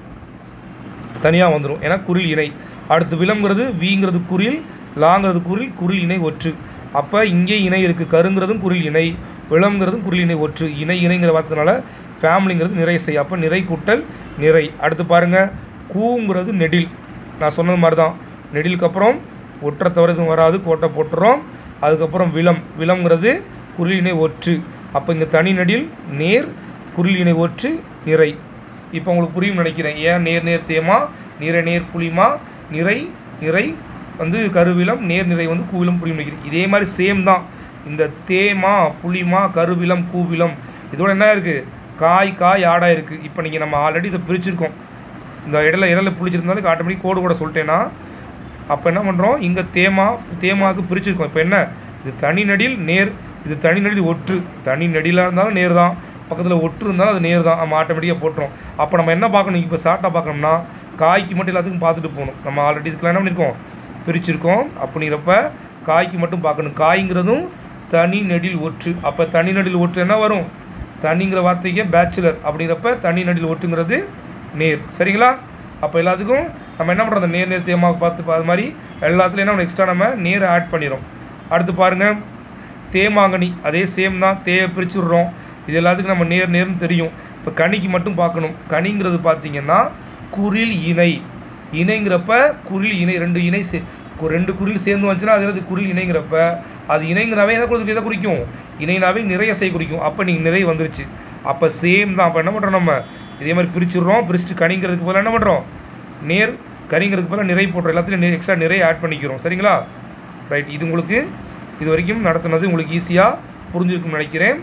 தனியாக வந்துடும் ஏன்னா குரில் இணை அடுத்து விலங்கிறது வீங்கிறது குரில் லாங்கிறது குரில் குரில் இணை ஒற்று அப்போ இங்கே இணை இருக்குது கருங்கிறதும் குரில் இணை விலங்கிறதும் குரில் இணை ஒற்று இணை இணைங்கிற வார்த்தைனால ஃபேமிலிங்கிறது நிறை செய் அப்போ நிறை கூட்டல் நிறை அடுத்து பாருங்கள் கூங்கிறது நெடில் நான் சொன்னது மாதிரி தான் நெடிலுக்கு அப்புறம் ஒற்றை தவிர எதுவும் வராது கோட்டை போட்டுறோம் அதுக்கப்புறம் விலம் விலம்ங்கிறது குரில் இணை ஒற்று அப்போ இங்கே தனி நெடில் நேர் குரில் இணை ஒற்று நிறை இப்போ உங்களுக்கு புரியும் நினைக்கிறேன் ஏன் நேர் நேர் தேமா நிறை நேர் புளிமா நிறை நிறை வந்து கருவிலம் நேர் நிறை வந்து கூவிலம் புரியும் நினைக்கிறேன் இதே மாதிரி சேம் தான் இந்த தேமா புளிமா கருவிலம் கூவிலம் இதோட என்ன இருக்குது காய் காய் ஆடா இருக்குது இப்போ நீங்கள் நம்ம ஆல்ரெடி இதை பிரிச்சிருக்கோம் இந்த இடையில இடையில புளிச்சிருந்தாலும் ஆட்டோமேட்டிக் கோடு கூட சொல்லிட்டேன்னா அப்போ என்ன பண்ணுறோம் இங்கே தேமா தேமாவுக்கு பிரிச்சிருக்கோம் இப்போ என்ன இது தனி நடில் நேர் இது தனி நடில் ஒற்று தனி நடிலாக இருந்தாலும் நேர் தான் பக்கத்தில் ஒற்று இருந்தாலும் அது நேர் தான் நம்ம ஆட்டோமேட்டிக்காக போட்டுரும் அப்போ நம்ம என்ன பார்க்கணும் இப்போ ஷார்ட்டாக பார்க்கணும்னா காய்க்கு மட்டும் எல்லாத்துக்கும் பார்த்துட்டு போகணும் நம்ம ஆல்ரெடி இதுக்கெல்லாம் என்ன பண்ணியிருக்கோம் பிரிச்சிருக்கோம் அப்படிங்கிறப்ப காய்க்கு மட்டும் பார்க்கணும் காய்ங்கிறதும் தனி நெடில் ஒற்று அப்போ தனி நெடில் ஒற்று என்ன வரும் தனிங்கிற வார்த்தைக்கு பேச்சுலர் அப்படிங்கிறப்ப தனி நடில் ஒட்டுங்கிறது நேர் சரிங்களா அப்போ எல்லாத்துக்கும் நம்ம என்ன பண்ணுறோம் அந்த நேர் நேர் தேமாவை பார்த்து பா- அது மாதிரி எல்லாத்துலையும் என்ன எக்ஸ்ட்ரா நம்ம நேரை ஆட் பண்ணிடுறோம் அடுத்து பாருங்கள் தேமாங்கனி அதே சேம் தான் தேயை பிரிச்சு விட்றோம் இது எல்லாத்துக்கும் நம்ம நேர் நேர்னு தெரியும் இப்போ கனிக்கு மட்டும் பார்க்கணும் கனிங்கிறது பார்த்தீங்கன்னா குரில் இணை இணைங்கிறப்ப குரில் இணை ரெண்டு இணை சே கு- ரெண்டு குரில் சேர்ந்து வந்துச்சுன்னா அது என்னது குரில் இணைங்கிறப்ப அது இணைங்கிறவே எதை குறிக்கும் எதை குறிக்கும் இணைனாவே நிறைய செய் குறிக்கும் அப்போ நீங்கள் நிறை வந்துருச்சு அப்போ சேம் தான் அப்போ என்ன பண்ணுறோம் நம்ம இதே மாதிரி பிரிச்சுடுறோம் பிரிச்சுட்டு கனிங்கிறதுக்கு பதிலா என்ன பண்ணுறோம் நேர் கனிங்கிறதுக்கு பதிலா நிறை போடுறோம் எல்லாத்துலையும் எக்ஸ்ட்ரா நிறைய ஆட் பண்ணிக்கிறோம் சரிங்களா ரைட் இது உங்களுக்கு இது வரைக்கும் நடத்துனது உங்களுக்கு ஈஸியாக புரிஞ்சிருக்கும்னு நினைக்கிறேன்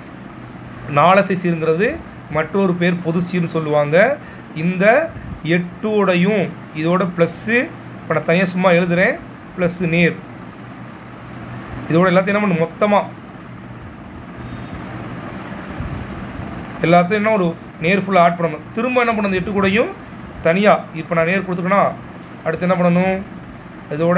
நாலசை சீருங்கிறது மற்றொரு பேர் பொது சீர்னு சொல்லுவாங்க இந்த எட்டோடையும் இதோட ப்ளஸ்ஸு இப்போ நான் தனியாக சும்மா எழுதுகிறேன் ப்ளஸ்ஸு நேர் இதோட எல்லாத்தையும் என்ன பண்ணணும் மொத்தமாக எல்லாத்தையும் என்ன ஒரு நேர் ஃபுல்லாக ஆட் பண்ணணும் திரும்ப என்ன பண்ணணும் இந்த எட்டு கூடையும் தனியாக இப்போ நான் நேர் கொடுத்துக்கனா அடுத்து என்ன பண்ணணும் இதோட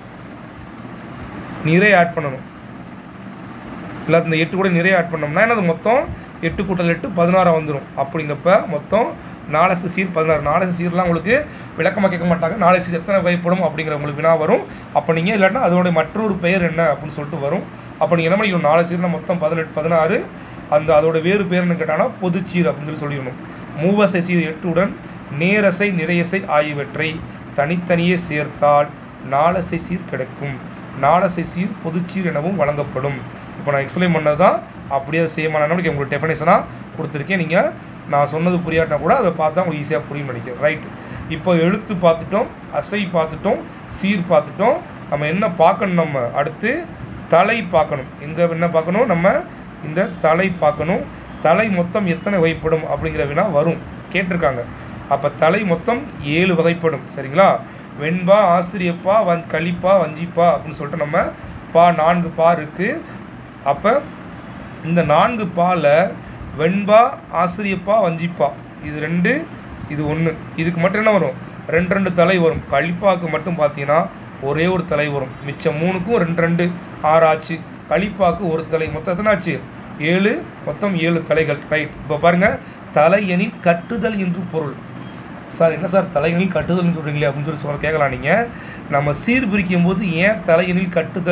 நிறை ஆட் பண்ணணும் எல்லாத்தையும் இந்த எட்டு கூட நிறைய ஆட் பண்ணோம்னா என்னது மொத்தம் எட்டு கூட்டல் எட்டு பதினாறாக வந்துடும் அப்படிங்கிறப்ப மொத்தம் நாலசு சீர் பதினாறு நாலசு சீர்லாம் உங்களுக்கு விளக்கமாக கேட்க மாட்டாங்க நாலு சீர் எத்தனை வகைப்படும் அப்படிங்கிற உங்களுக்கு வினா வரும் அப்போ நீங்கள் இல்லாட்டினா அதோட மற்றொரு பெயர் என்ன அப்படின்னு சொல்லிட்டு வரும் அப்போ நீங்கள் என்ன பண்ணிக்கணும் நாலு சீர்னா மொத்தம் பதினெட்டு பதினாறு அந்த அதோட வேறு பேர்னு கேட்டாங்கன்னா பொதுச்சீர் அப்படின்னு சொல்லி சொல்லிடணும் மூவசை சீர் எட்டுடன் நேரசை நிறையசை ஆகியவற்றை தனித்தனியே சேர்த்தால் நாலசை சீர் கிடைக்கும் நாலசை சீர் பொதுச்சீர் எனவும் வழங்கப்படும் இப்போ நான் எக்ஸ்பிளைன் பண்ணது தான் அப்படியே சேமான நம்பிக்கை உங்களுக்கு டெஃபினேஷனாக கொடுத்துருக்கேன் நீங்கள் நான் சொன்னது புரியாட்டினா கூட அதை பார்த்தா உங்களுக்கு ஈஸியாக புரியும் நினைக்கிறேன் ரைட் இப்போ எழுத்து பார்த்துட்டோம் அசை பார்த்துட்டோம் சீர் பார்த்துட்டோம் நம்ம என்ன பார்க்கணும் நம்ம அடுத்து தலை பார்க்கணும் எங்கே என்ன பார்க்கணும் நம்ம இந்த தலை பார்க்கணும் தலை மொத்தம் எத்தனை வகைப்படும் அப்படிங்கிற வினா வரும் கேட்டிருக்காங்க அப்போ தலை மொத்தம் ஏழு வகைப்படும் சரிங்களா வெண்பா ஆசிரியப்பா வஞ் கலிப்பா வஞ்சிப்பா அப்படின்னு சொல்லிட்டு நம்ம பா நான்கு பா இருக்குது அப்போ இந்த நான்கு பாலில் வெண்பா ஆசிரியப்பா வஞ்சிப்பா இது ரெண்டு இது ஒன்று இதுக்கு மட்டும் என்ன வரும் ரெண்டு ரெண்டு தலை வரும் கழிப்பாவுக்கு மட்டும் பார்த்தீங்கன்னா ஒரே ஒரு தலை வரும் மிச்சம் மூணுக்கும் ரெண்டு ரெண்டு ஆறு ஆச்சு கழிப்பாக்கு ஒரு தலை மொத்தம் எத்தனை ஆச்சு ஏழு மொத்தம் ஏழு தலைகள் ரைட் இப்போ பாருங்கள் தலையெனில் கட்டுதல் என்று பொருள் சார் என்ன சார் தலையணில் கட்டுதல்னு சொல்கிறீங்களே அப்படின்னு சொல்லி சொல்ல கேட்கலாம் நீங்கள் நம்ம சீர் பிரிக்கும் போது ஏன் தலையணில் கட்டுதல்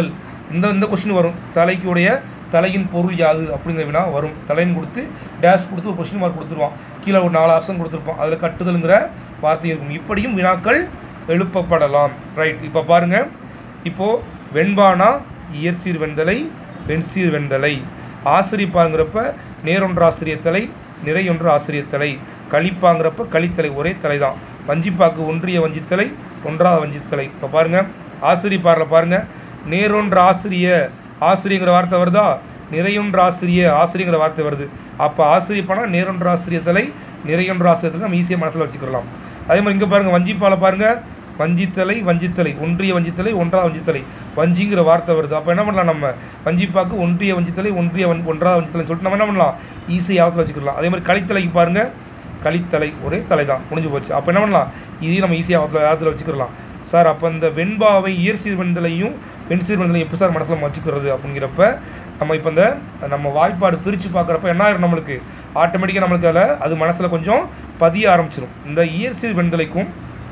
இந்த இந்த கொஸ்டின் வரும் தலைக்குடைய தலையின் பொருள் யாது அப்படிங்கிற வினா வரும் தலைன்னு கொடுத்து டேஷ் கொடுத்து ஒரு கொஸ்டின் மார்க் கொடுத்துருவான் கீழே ஒரு நாலு ஆப்ஷன் கொடுத்துருப்பான் அதில் கட்டுதலுங்கிற வார்த்தை இருக்கும் இப்படியும் வினாக்கள் எழுப்பப்படலாம் ரைட் இப்போ பாருங்கள் இப்போது வெண்பானா இயற்சீர் வெண்தலை வெண்சீர் வெண்தலை ஆசிரியப்பாங்கிறப்ப நேரொன்று ஆசிரியத்தலை நிறையொன்று ஆசிரியத்தலை கழிப்பாங்கிறப்ப கழித்தலை ஒரே தலை தான் வஞ்சிப்பாக்கு ஒன்றிய வஞ்சித்தலை ஒன்றாவது வஞ்சித்தலை இப்போ பாருங்கள் ஆசிரியப்பாரில் பாருங்கள் நேரொன்று ஆசிரிய ஆசிரியங்கிற வார்த்தை வருதா நிறையொன்று ஆசிரிய ஆசிரியங்கிற வார்த்தை வருது அப்போ ஆசிரியப்பானா நேரொன்று ஆசிரியத்தலை நிறையொன்று ஆசிரியத்தலை நம்ம ஈஸியாக மனசில் வச்சுக்கலாம் அதே மாதிரி இங்கே பாருங்கள் வஞ்சிப்பால பாருங்கள் வஞ்சித்தலை வஞ்சித்தலை ஒன்றிய வஞ்சித்தலை ஒன்றாவது வஞ்சித்தலை வஞ்சிங்கிற வார்த்தை வருது அப்போ என்ன பண்ணலாம் நம்ம வஞ்சிப்பாக்கு ஒன்றிய வஞ்சித்தலை ஒன்றிய வன் ஒன்றாவது வஞ்சித்தலை சொல்லிட்டு நம்ம என்ன பண்ணலாம் ஈஸியாக யாபத்தில் வச்சுக்கலாம் அதே மாதிரி கலித்தலைக்கு பாருங்கள் கலித்தலை ஒரே தலை தான் முடிஞ்சு போச்சு அப்போ என்ன பண்ணலாம் இதையும் நம்ம ஈஸியாக யாபத்தில் யாபத்தில் வச்சுக்கலாம் சார் அப்போ இந்த வெண்பாவை இயற்சீர் வெண்தலையும் வெண்சீர் வெண்தலையும் எப்படி சார் மனசில் வச்சுக்கிறது அப்படிங்கிறப்ப நம்ம இப்போ இந்த நம்ம வாய்ப்பாடு பிரித்து பார்க்குறப்ப என்ன ஆயிரும் நம்மளுக்கு ஆட்டோமேட்டிக்காக நம்மளுக்கு அதில் அது மனசில் கொஞ்சம் பதிய ஆரம்பிச்சிடும் இந்த இயற்சீர் வெண்தலைக்கும்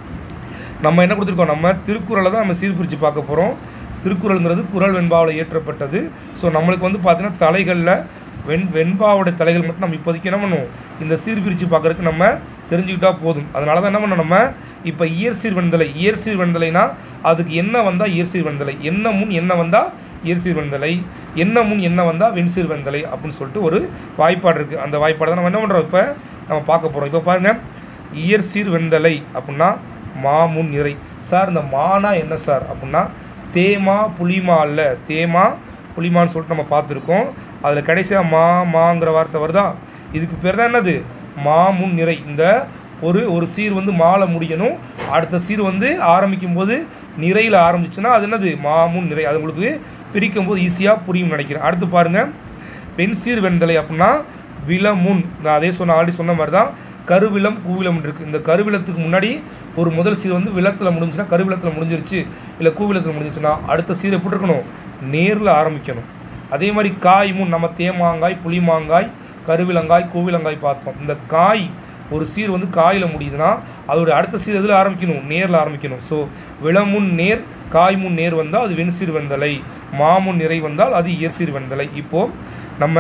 நம்ம என்ன கொடுத்துருக்கோம் நம்ம திருக்குறளை தான் நம்ம சீர்பிரித்து பார்க்க போகிறோம் திருக்குறளுங்கிறது குறள் வெண்பாவில் ஏற்றப்பட்டது ஸோ நம்மளுக்கு வந்து பார்த்தீங்கன்னா தலைகளில் வெண் வெண்பாவோட தலைகள் மட்டும் நம்ம இப்போதைக்கு என்ன பண்ணுவோம் இந்த சீர்பிரித்து பார்க்குறதுக்கு நம்ம தெரிஞ்சுக்கிட்டா போதும் அதனால தான் என்ன பண்ணோம் நம்ம இப்போ இயற்சீர் வெண்தலை இயற்சீர் வெண்தலைனா அதுக்கு என்ன வந்தால் இயற்சீர் வெண்தலை என்ன முன் என்ன வந்தால் இயற்சீர் வெண்தலை என்ன முன் என்ன வந்தால் வெண்சீர் வெண்தலை அப்படின்னு சொல்லிட்டு ஒரு வாய்ப்பாடு இருக்குது அந்த வாய்ப்பாடு தான் நம்ம என்ன பண்ணுறோம் இப்போ நம்ம பார்க்க போகிறோம் இப்போ பாருங்கள் இயற்சீர் வெண்தலை அப்படின்னா மாமுன் நிறை சார் இந்த மானா என்ன சார் அப்படின்னா தேமா புளிமா அல்ல தேமா புளிமான்னு சொல்லிட்டு நம்ம பார்த்துருக்கோம் அதில் கடைசியாக மா மாங்கிற வார்த்தை வருதா இதுக்கு பேர் தான் என்னது மாமுன் நிறை இந்த ஒரு ஒரு சீர் வந்து மாலை முடியணும் அடுத்த சீர் வந்து ஆரம்பிக்கும் போது நிறையில் ஆரம்பிச்சுன்னா அது என்னது மாமுன் நிறை அது உங்களுக்கு பிரிக்கும் போது ஈஸியாக புரியும் நினைக்கிறேன் அடுத்து பாருங்கள் வெண்சீர் வெண்தலை அப்படின்னா விலமுன் நான் அதே சொன்ன ஆல்ரெடி சொன்ன மாதிரி தான் கருவிலம் கூவிலம் இருக்குது இந்த கருவிலத்துக்கு முன்னாடி ஒரு முதல் சீர் வந்து விளத்தில் முடிஞ்சுன்னா கருவிலத்தில் முடிஞ்சிருச்சு இல்லை கூவிலத்தில் முடிஞ்சிருச்சுன்னா அடுத்த சீர் எப்படி இருக்கணும் நேரில் ஆரம்பிக்கணும் அதே மாதிரி காய் முன் நம்ம தேமாங்காய் புளிமாங்காய் கருவிலங்காய் கூவிலங்காய் பார்த்தோம் இந்த காய் ஒரு சீர் வந்து காயில் முடியுதுன்னா அதோட அடுத்த சீர் எதில் ஆரம்பிக்கணும் நேரில் ஆரம்பிக்கணும் ஸோ விளமுன் நேர் காய் முன் நேர் வந்தால் அது வெண்சீர் வெந்தலை மாமுன் நிறை வந்தால் அது இயற்சீர் வெந்தலை இப்போது நம்ம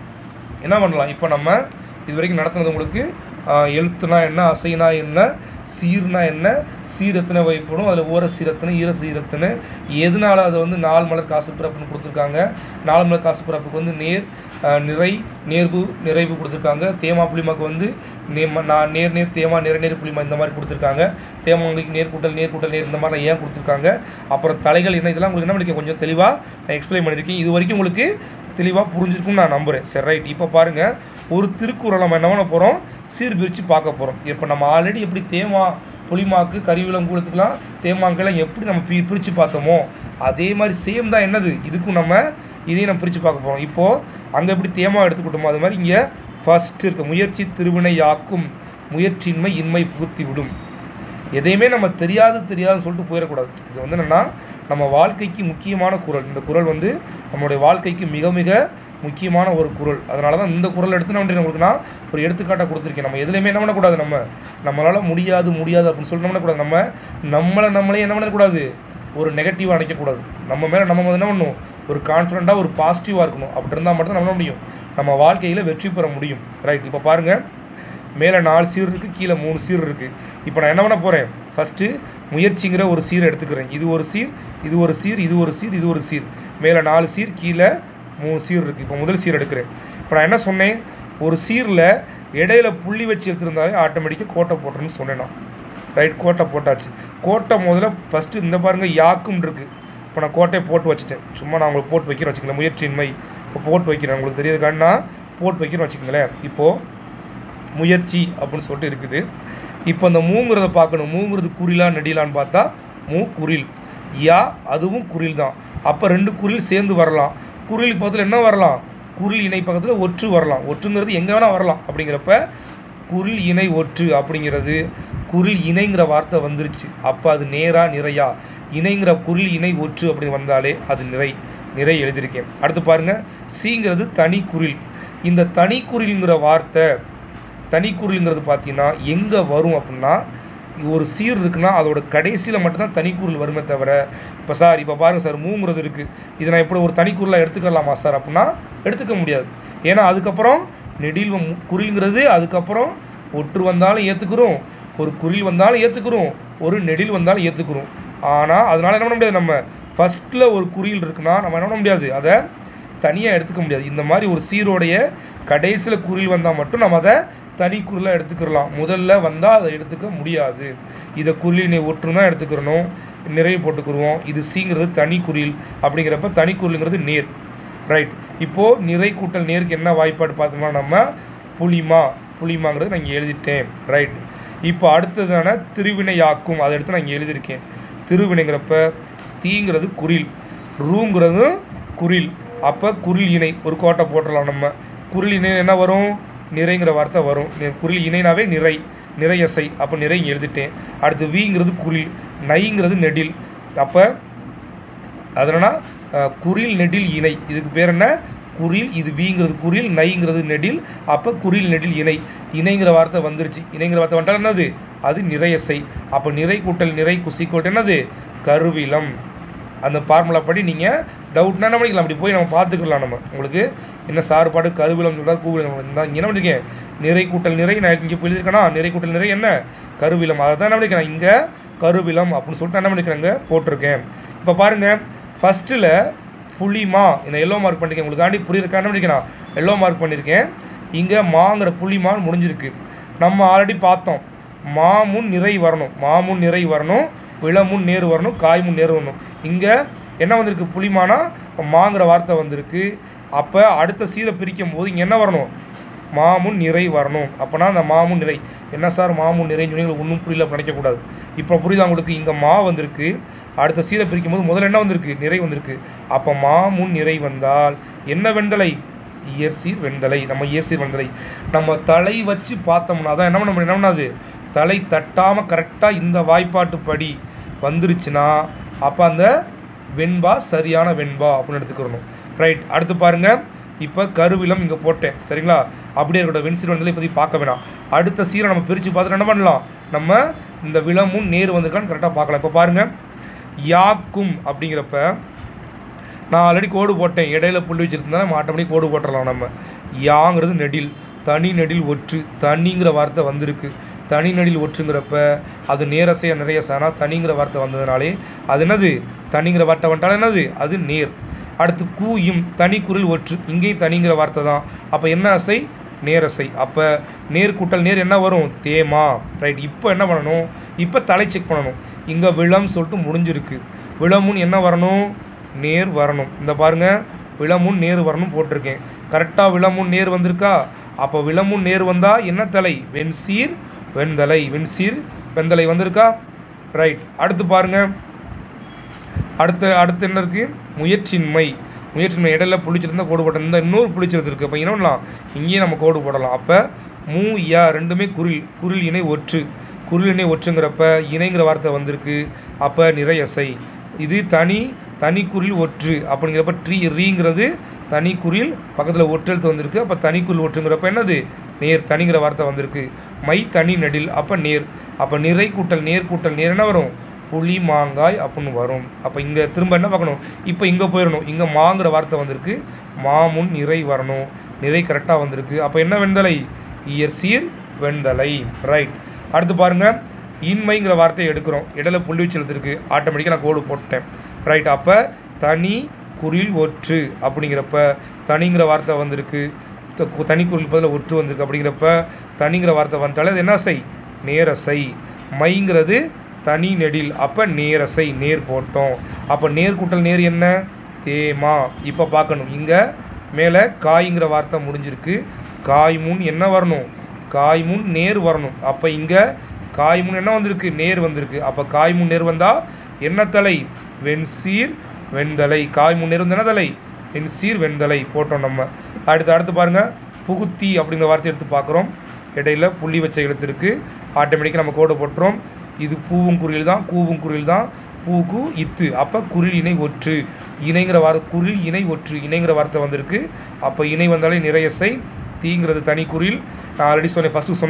என்ன பண்ணலாம் இப்போ நம்ம இது வரைக்கும் நடத்துனது உங்களுக்கு ஆஹ், எழுத்துனா என்ன அசைனா என்ன சீர்னா என்ன சீர் எத்தனை வைப்படும் அதில் ஓர சீரத்தனை ஈர சீரத்தனை எதனால அதை வந்து நாலு மலர் காசு பிறப்புன்னு கொடுத்துருக்காங்க நாலு மலர் காசு பிறப்புக்கு வந்து நேர் ஆஹ், நிறை நேர்வு நிறைவு கொடுத்துருக்காங்க தேமா புளிமாக்கு வந்து நே ம- நான் நேர் நேர் தேமா நிறை நேர் புளிமா இந்த மாதிரி கொடுத்துருக்காங்க தேமாங்களுக்கு நேர் கூட்டல் நேர் கூட்டல் நேர் இந்த மாதிரி ஏன் கொடுத்துருக்காங்க அப்புறம் தலைகள் என்ன இதெல்லாம் உங்களுக்கு என்ன பண்ணிருக்கேன் கொஞ்சம் தெளிவாக நான் எக்ஸ்பிளைன் பண்ணியிருக்கேன் இது வரைக்கும் உங்களுக்கு தெளிவாக புரிஞ்சிருக்கும்னு நான் நம்புகிறேன் சரி ரைட் இப்போ பாருங்கள் ஒரு திருக்குறள் நம்ம என்ன பண்ண போகிறோம் சீர்பிரித்து பார்க்க போகிறோம் இப்போ நம்ம ஆல்ரெடி எப்படி தேமா புளிமாக்கு கறிவிலம் கூடத்துக்குலாம் தேமாங்கெல்லாம் எப்படி நம்ம பி பிரித்து பார்த்தோமோ அதே மாதிரி சேம் தான் என்னது இதுக்கும் நம்ம இதையும் நம்ம பிரித்து பார்க்க போகிறோம் இப்போது அங்கே எப்படி தேமா எடுத்துக்கிட்டோமோ அது மாதிரி இங்கே ஃபஸ்ட்டு இருக்க முயற்சி திருவினை யாக்கும் முயற்சியின்மை இன்மை புகுத்தி விடும் எதையுமே நம்ம தெரியாது தெரியாதுன்னு சொல்லிட்டு போயிடக்கூடாது இது வந்து என்னென்னா நம்ம வாழ்க்கைக்கு முக்கியமான குறள் இந்த குறள் வந்து நம்மளுடைய வாழ்க்கைக்கு மிக மிக முக்கியமான ஒரு குறள் அதனால தான் இந்த குறள் எடுத்து நான் உங்களுக்கு நான் ஒரு எடுத்துக்காட்டாக கொடுத்துருக்கேன் நம்ம எதுலையுமே என்ன பண்ணக்கூடாது நம்ம நம்மளால் முடியாது முடியாது அப்படின்னு சொல்லிட்டு என்ன பண்ணக்கூடாது நம்ம நம்மளை நம்மளே என்ன பண்ணக்கூடாது ஒரு நெகட்டிவாக நினைக்கக்கூடாது நம்ம மேலே நம்ம வந்து என்ன பண்ணணும் ஒரு கான்ஃபிடண்ட்டாக ஒரு பாசிட்டிவாக இருக்கணும் அப்படி இருந்தால் மட்டும் நம்ம என்ன முடியும் நம்ம வாழ்க்கையில் வெற்றி பெற முடியும் ரைட் இப்போ பாருங்கள் மேலே நாலு சீர் இருக்குது கீழே மூணு சீர் இருக்குது இப்போ நான் என்ன பண்ண போகிறேன் ஃபஸ்ட்டு முயற்சிங்கிற ஒரு சீர் எடுத்துக்கிறேன் இது ஒரு சீர் இது ஒரு சீர் இது ஒரு சீர் இது ஒரு சீர் மேலே நாலு சீர் கீழே மூணு சீர் இருக்குது இப்போ முதல் சீர் எடுக்கிறேன் இப்போ நான் என்ன சொன்னேன் ஒரு சீரில் இடையில புள்ளி வச்சு எடுத்திருந்தாலே ஆட்டோமேட்டிக்காக கோட்டை போட்டுருன்னு சொன்னேன் நான் ரைட் கோட்டை போட்டாச்சு கோட்டை முதல்ல ஃபஸ்ட்டு இந்த பாருங்கள் யாக்கும் இருக்குது இப்போ நான் கோட்டையை போட்டு வச்சுட்டேன் சும்மா நான் உங்களுக்கு போட்டு வைக்கிறேன் வச்சுக்கங்களேன் முயற்சியின்மை இப்போ போட்டு வைக்கிறேன் உங்களுக்கு தெரியுதுக்கான்னா போட்டு வைக்கிறேன் வச்சுக்கங்களேன் இப்போது முயற்சி அப்படின்னு சொல்லிட்டு இருக்குது இப்போ அந்த மூங்கிறத பார்க்கணும் மூங்கிறது குறிலா நெடிலான்னு பார்த்தா மூ குரில் யா அதுவும் குரில் தான் அப்போ ரெண்டு குரில் சேர்ந்து வரலாம் குரிலுக்கு பக்கத்தில் என்ன வரலாம் குரில் இணை பக்கத்தில் ஒற்று வரலாம் ஒற்றுங்கிறது எங்கே வேணால் வரலாம் அப்படிங்கிறப்ப குரில் இணை ஒற்று அப்படிங்கிறது குரில் இணைங்கிற வார்த்தை வந்துருச்சு அப்போ அது நேரா நிறையா இணைங்கிற குரில் இணை ஒற்று அப்படி வந்தாலே அது நிறை நிறை எழுதியிருக்கேன் அடுத்து பாருங்க சீங்கிறது தனி குரில் இந்த தனி குரில்ங்கிற வார்த்தை தனிக்குறில்ங்கிறது பார்த்தீங்கன்னா எங்கே வரும் அப்படின்னா ஒரு சீர் இருக்குன்னா அதோட கடைசியில் மட்டும்தான் தனிக்குறில் வருமே தவிர இப்போ சார் இப்போ பாருங்கள் சார் மூங்கிறது இருக்குது இதை நான் எப்படி ஒரு தனிக்குறிலாக எடுத்துக்கலாமா சார் அப்படின்னா எடுத்துக்க முடியாது ஏன்னா அதுக்கப்புறம் நெடில் வ- குறில்ங்கிறது அதுக்கப்புறம் ஒற்று வந்தாலும் ஏற்றுக்கிறோம் ஒரு குறில் வந்தாலும் ஏற்றுக்கிறோம் ஒரு நெடில் வந்தாலும் ஏற்றுக்கிறோம் ஆனால் அதனால் என்ன பண்ண முடியாது நம்ம ஃபஸ்ட்டில் ஒரு குறில் இருக்குன்னா நம்ம என்ன பண்ண முடியாது அதை தனியாக எடுத்துக்க முடியாது இந்த மாதிரி ஒரு சீரோடைய கடைசியில் குறில் வந்தால் மட்டும் நம்ம அதை தனி குறிலாக எடுத்துக்கிறலாம் முதல்ல வந்தால் அதை எடுத்துக்க முடியாது இதை குறிலினை ஒற்று தான் எடுத்துக்கிறணும் நிறைவு போட்டுக்கிருவோம் இது சீங்கிறது தனி குறில் அப்படிங்கிறப்ப தனி குறிலுங்கிறது நேர் ரைட் இப்போது நிறை கூட்டல் நேருக்கு என்ன வாய்ப்பாடு பார்த்தோம்னா நம்ம புளிமா புளிமாங்கிறது நான் இங்கே எழுதிட்டேன் ரைட் இப்போ அடுத்ததான திருவினையாக்கும் அதை எடுத்து நான் இங்கே எழுதியிருக்கேன் திருவினைங்கிறப்ப தீங்கிறது குறில் ரூங்கிறதும் குறில் அப்போ குறில் இணை ஒரு கோட்டை போட்டுடலாம் நம்ம குறில் இணை என்ன வரும் நிறைங்கிற வார்த்தை வரும் நி- குறில் இணைனாவே நிறை நிறையசை அப்போ நிறை இங்கே எழுதிட்டேன் அடுத்து வீங்கிறது குறில் நைங்கிறது நெடில் அப்போ அதனால் குறில் நெடில் இணை இதுக்கு பேர் என்ன குறில் இது வீங்கிறது குறில் நைங்கிறது நெடில் அப்போ குறில் நெடில் இணை இணைங்கிற வார்த்தை வந்துருச்சு இணைங்கிற வார்த்தை வந்துட்டால் என்னது அது நிறையசை அப்போ நிறை கூட்டல் நிறை குசிக்கோட்டு என்னது கருவிலம் அந்த ஃபார்முலா படி நீங்கள் டவுட்னா என்ன பண்ணிக்கலாம் அப்படி போய் நம்ம பார்த்துக்கலாம் நம்ம உங்களுக்கு என்ன சாறுபாடு கருவிலம் சொல்கிறார் கூவிலம் இருந்தால் இங்கே என்ன பண்ணிருக்கேன் நிறை கூட்டல் நிறை நான் இங்கே எழுதியிருக்கேனா நிறை கூட்டல் நிறை என்ன கருவிலம் அதை தான் என்ன பண்ணிக்கிறேன் இங்கே கருவிலம் அப்படின்னு சொல்லிட்டு என்ன பண்ணிக்கிறேங்க போட்டிருக்கேன் இப்போ பாருங்கள் ஃபஸ்ட்டில் புளிமா இந்த எல்லோ மார்க் பண்ணிருக்கேன் உங்களுக்காண்டி புரியிருக்கா என்ன பண்ணிருக்கேன் எல்லோ மார்க் பண்ணியிருக்கேன் இங்கே மாங்கிற புளிமான்னு முடிஞ்சிருக்கு நம்ம ஆல்ரெடி பார்த்தோம் மாமுன் நிறை வரணும் மாமுன் நிறை வரணும் விளமுன் நேர் வரணும் காய்முன் நேர் வரணும் இங்கே என்ன வந்திருக்கு புளிமானா மாங்கிற வார்த்தை வந்திருக்கு அப்போ அடுத்த சீரை பிரிக்கும் போது இங்கே என்ன வரணும் மாமுன் நிறை வரணும் அப்போனா அந்த மாமுன் நிறை என்ன சார் மாமுன் நிறைன்னு சொல்லி உங்களுக்கு ஒன்றும் புரியல அப்படி நினைக்கக்கூடாது இப்போ புரியுதா உங்களுக்கு இங்கே மா வந்திருக்கு அடுத்த சீரை பிரிக்கும் போது முதல்ல என்ன வந்திருக்கு நிறை வந்திருக்கு அப்போ மாமுன் நிறை வந்தால் என்ன வெண்தலை இயற்சீர் வெண்தலை நம்ம இயற்சீர் வெண்தலை நம்ம தலை வச்சு பார்த்தோம்னா தான் என்ன பண்ண முடியும் என்ன பண்ணாது தலை தட்டாமல் கரெக்டாக இந்த வாய்ப்பாட்டு படி வந்துருச்சுன்னா அப்போ அந்த வெண்பா சரியான வெண்பா அப்படின்னு எடுத்துக்கிறணும் ரைட் அடுத்து பாருங்கள் இப்போ கருவிலம் இங்கே போட்டேன் சரிங்களா அப்படியே இருக்கட்டும் வெண்சீர் வந்து இப்போதைக்கு பார்க்க வேணாம் அடுத்த சீரை நம்ம பிரித்து பார்த்துட்டு என்ன பண்ணலாம் நம்ம இந்த விலமும் நேர் வந்திருக்கான்னு கரெக்டாக பார்க்கலாம் இப்போ பாருங்கள் யாக்கும் அப்படிங்கிறப்ப நான் ஆல்ரெடி கோடு போட்டேன் இடையில புள்ளி வச்சுருந்தா நம்ம ஆட்டோமேட்டிக் கோடு போட்டுடலாம் நம்ம யாங்கிறது நெடில் தனி நெடில் ஒற்று தனிங்கிற வார்த்தை வந்திருக்கு தனி நெடில் ஒற்றுங்கிறப்ப அது நேரசையா நிறையசைனா தனிங்கிற வார்த்தை வந்ததுனாலே அது என்னது தனிங்கிற வார்த்தை வந்துட்டாலும் என்னது அது நேர் அடுத்து கூயும் தனி குரில் ஒற்று இங்கேயும் தனிங்கிற வார்த்தை தான் அப்போ என்ன அசை நேரசை அப்போ நேர் கூட்டல் நேர் என்ன வரும் தேமா ரைட் இப்போ என்ன பண்ணணும் இப்போ தலை செக் பண்ணணும் இங்கே விளம் சொல்லிட்டு முடிஞ்சிருக்கு விளமுன் என்ன வரணும் நேர் வரணும் இந்த பாருங்க விளமுன் நேர் வரணும் போட்டிருக்கேன் கரெக்டாக விளமுன் நேர் வந்திருக்கா அப்போ விளமுன் நேர் வந்தால் என்ன தலை வெண்சீர் வெண்தலை வெண்சீர் வெண்தலை வந்திருக்கா ரைட் அடுத்து பாருங்க அடுத்து அடுத்து என்ன இருக்குது முயற்சின்மை முயற்சின்மை இடையில புளிச்சிருந்தா கோடு போட்டோம் இந்த இன்னொரு புளிச்சிருது இருக்குது அப்போ என்ன பண்ணலாம் இங்கேயே நம்ம கோடு போடலாம் அப்போ மூ யா ரெண்டுமே குரில் குரில் இணை ஒற்று குரில் இணை ஒற்றுங்கிறப்ப இணைங்கிற வார்த்தை வந்திருக்கு அப்போ நிறையசை இது தனி தனி குரில் ஒற்று அப்படிங்கிறப்ப ட்ரீ ரீங்கிறது தனி குரில் பக்கத்தில் ஒற்றெழுத்து வந்திருக்கு அப்போ தனி குரில் ஒற்றுங்கிறப்ப என்னது நேர் தனிங்கிற வார்த்தை வந்திருக்கு மை தனி நெடில் அப்போ நேர் அப்போ நிறை கூட்டல் நேர் கூட்டல் நேர் என்ன வரும் புளி மாங்காய் அப்படின்னு வரும் அப்போ இங்கே திரும்ப என்ன பார்க்கணும் இப்போ இங்கே போயிடணும் இங்கே மாங்கிற வார்த்தை வந்திருக்கு மாமுன் நிறை வரணும் நிறை கரெக்டாக வந்திருக்கு அப்போ என்ன வெண்தலை இயற்சீர் வெண்தலை ரைட் அடுத்து பாருங்க இன்மைங்கிற வார்த்தையை எடுக்கிறோம் இடையில புள்ளி வச்சு எழுத்துருக்கு ஆட்டோமேட்டிக்காக நான் கோடு போட்டேன் ரைட் அப்போ தனி குரில் ஒற்று அப்படிங்கிறப்ப தனிங்கிற வார்த்தை வந்திருக்கு த- கு- தனி குரில் பதில் ஒற்று வந்திருக்கு அப்படிங்கிறப்ப தனிங்கிற வார்த்தை வந்துட்டாலே அது என்ன சை நேரசை மைங்கிறது தனி நெடில் அப்போ நேரசை நேர் போட்டோம் அப்போ நேர் கூட்டல் நேர் என்ன தேமா இப்போ பார்க்கணும் இங்கே மேலே காய்ங்கிற வார்த்தை முடிஞ்சிருக்கு காய் முன் என்ன வரணும் காய் முன் நேர் வரணும் அப்போ இங்கே காய் முன் என்ன வந்திருக்கு நேர் வந்திருக்கு அப்போ காய் முன் நேர் வந்தால் என்ன தலை வெண்சீர் வெண்தலை காய் முன் நேர் வந்து என்ன தலை வெண்சீர் வெண்தலை போட்டோம் நம்ம அடுத்து அடுத்து பாருங்கள் புகுத்தி அப்படிங்கிற வார்த்தை எடுத்து பார்க்குறோம் இடையில புள்ளி வச்ச எழுத்து இருக்குது ஆட்டோமேட்டிக்காக நம்ம கோடு போட்டுறோம் இது பூவும் குரில் தான் கூவும் குரில் தான் பூக்கு இத்து அப்போ குரில் இணை ஒற்று இணைங்கிற வார்த்தை குரில் இணை ஒற்று இணைங்கிற வார்த்தை வந்திருக்கு அப்போ இணை வந்தாலே நிறையசை தீங்கிறது தனி குரில் நான் ஆல்ரெடி சொன்னேன் ஃபஸ்ட்டு சொன்னேன்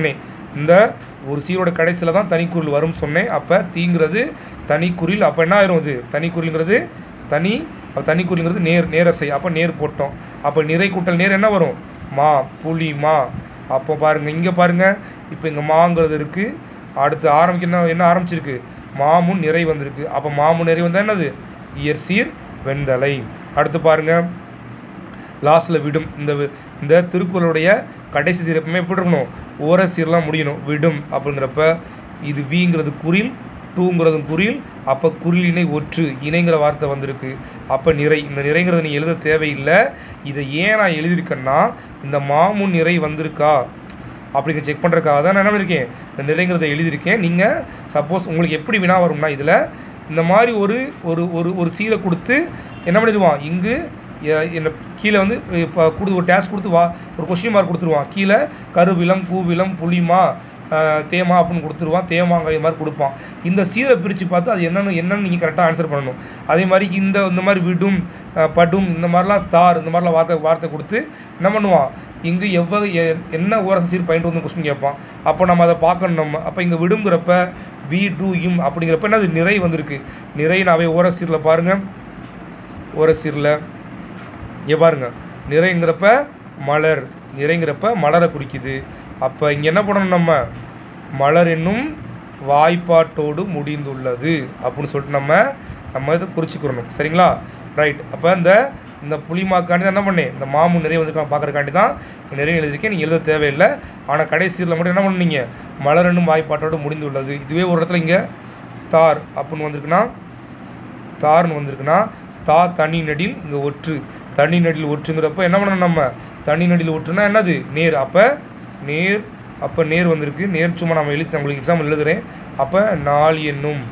இந்த ஒரு சீரோட கடைசியில் தான் தனிக்குறில் வரும்னு சொன்னேன் அப்போ தீங்கிறது தனிக்குறில் அப்போ என்ன ஆயிரும் இது தனிக்குறில்ங்கிறது தனி அப்போ தனிக்குறிங்கிறது நேர் நேரசை அப்போ நேர் போட்டோம் அப்போ நிறை கூட்டல் நேர் என்ன வரும் மா புலி மா அப்போ பாருங்கள் இங்கே பாருங்கள் இப்போ இங்கே மாங்கிறது இருக்குது அடுத்து ஆரம்பிக்க என்ன என்ன ஆரம்பிச்சிருக்கு மாமுன் நிறை வந்திருக்கு அப்போ மாமுன் நிறை வந்தால் என்னது இயற் சீர் வெண்தலை அடுத்து பாருங்கள் லாஸ்ட்டில் விடும் இந்த வி- இந்த திருக்குறளுடைய கடைசி சீர் எப்பவுமே எப்படி இருக்கணும் ஓர சீர்லாம் முடியணும் விடும் அப்படிங்கிறப்ப இது வீங்கிறது குறில் டூங்கிறது குறில் அப்போ குறில் இணை ஒற்று இணைங்கிற வார்த்தை வந்திருக்கு அப்போ நிறை இந்த நிறைங்கிறத நீ எழுத தேவையில்லை இதை ஏன் நான் எழுதியிருக்கேன்னா இந்த மாமுன் நிறை வந்திருக்கா அப்படிங்க செக் பண்ணுறதுக்காக தான் நான் என்ன பண்ணியிருக்கேன் இந்த நிறைங்கிறத எழுதியிருக்கேன் நீங்கள் சப்போஸ் உங்களுக்கு எப்படி வினா வரும்னா இதில் இந்த மாதிரி ஒரு ஒரு ஒரு ஒரு சீலை கொடுத்து என்ன பண்ணிடுவான் இங்கு எ- என்ன கீழே வந்து இப்போ கொடுத்து ஒரு டேஸ்க் கொடுத்து வா ஒரு கொஸ்டின் மார்க் கொடுத்துருவான் கீழே கருவிலம் கூவிலம் புளிமா அஹ், தேமா அப்படின்னு கொடுத்துருவான் தேமாங்காய் மாதிரி கொடுப்பான் இந்த சீரை பிரித்து பார்த்து அது என்னென்னு என்னென்னு நீங்கள் கரெக்டாக ஆன்சர் பண்ணணும் அதே மாதிரி இந்த இந்த மாதிரி விடும் அஹ், படும் இந்த மாதிரிலாம் தார் இந்த மாதிரிலாம் வார்த்தை வார்த்தை கொடுத்து என்ன பண்ணுவான் இங்கு எவ்வளவு எ- என்ன ஓரச சீர் பயின்று வந்து கொஸ்டின் கேட்பான் அப்போ நம்ம அதை பார்க்கணும் நம்ம அப்போ இங்கே விடுங்கிறப்ப வி டூ இம் அப்படிங்கிறப்ப என்னது நிறை வந்திருக்கு நிறைனாவே ஓர சீரில் பாருங்கள் ஓர சீரில் இங்கே பாருங்க நிறைங்கிறப்ப மலர் நிறைங்கிறப்ப மலரை குறிக்குது அப்போ இங்கே என்ன பண்ணணும் நம்ம மலர் என்னும் வாய்ப்பாட்டோடு முடிந்துள்ளது அப்படின்னு சொல்லிட்டு நம்ம நம்ம இதை குறிச்சிக்கிறணும் சரிங்களா ரைட் அப்போ இந்த இந்த புளிமாக்காண்டி தான் என்ன பண்ணேன் இந்த மாமு நிறைய வந்து பார்க்குறக்காண்டி தான் நிறைய எழுதியிருக்கேன் நீங்கள் எழுத தேவையில்லை ஆனால் கடைசியில் மட்டும் என்ன பண்ணீங்க மலர் என்னும் வாய்ப்பாட்டோடு முடிந்துள்ளது இதுவே ஒரு இடத்துல இங்கே தார் அப்படின்னு வந்திருக்குன்னா தார்னு வந்திருக்குன்னா தா தனி நடில் இங்கே ஒற்று தனி நடில் ஒற்றுங்கிறப்ப என்ன பண்ணணும் நம்ம தனி நடில் ஒற்றுனா என்னது நேர் அப்போ நேர் அப்போ நேர் வந்திருக்கு நேர் சும்மா நம்ம எழுதி நான் உங்களுக்கு எக்ஸாம்பிள் எழுதுறேன் அப்போ நாள் என்னும்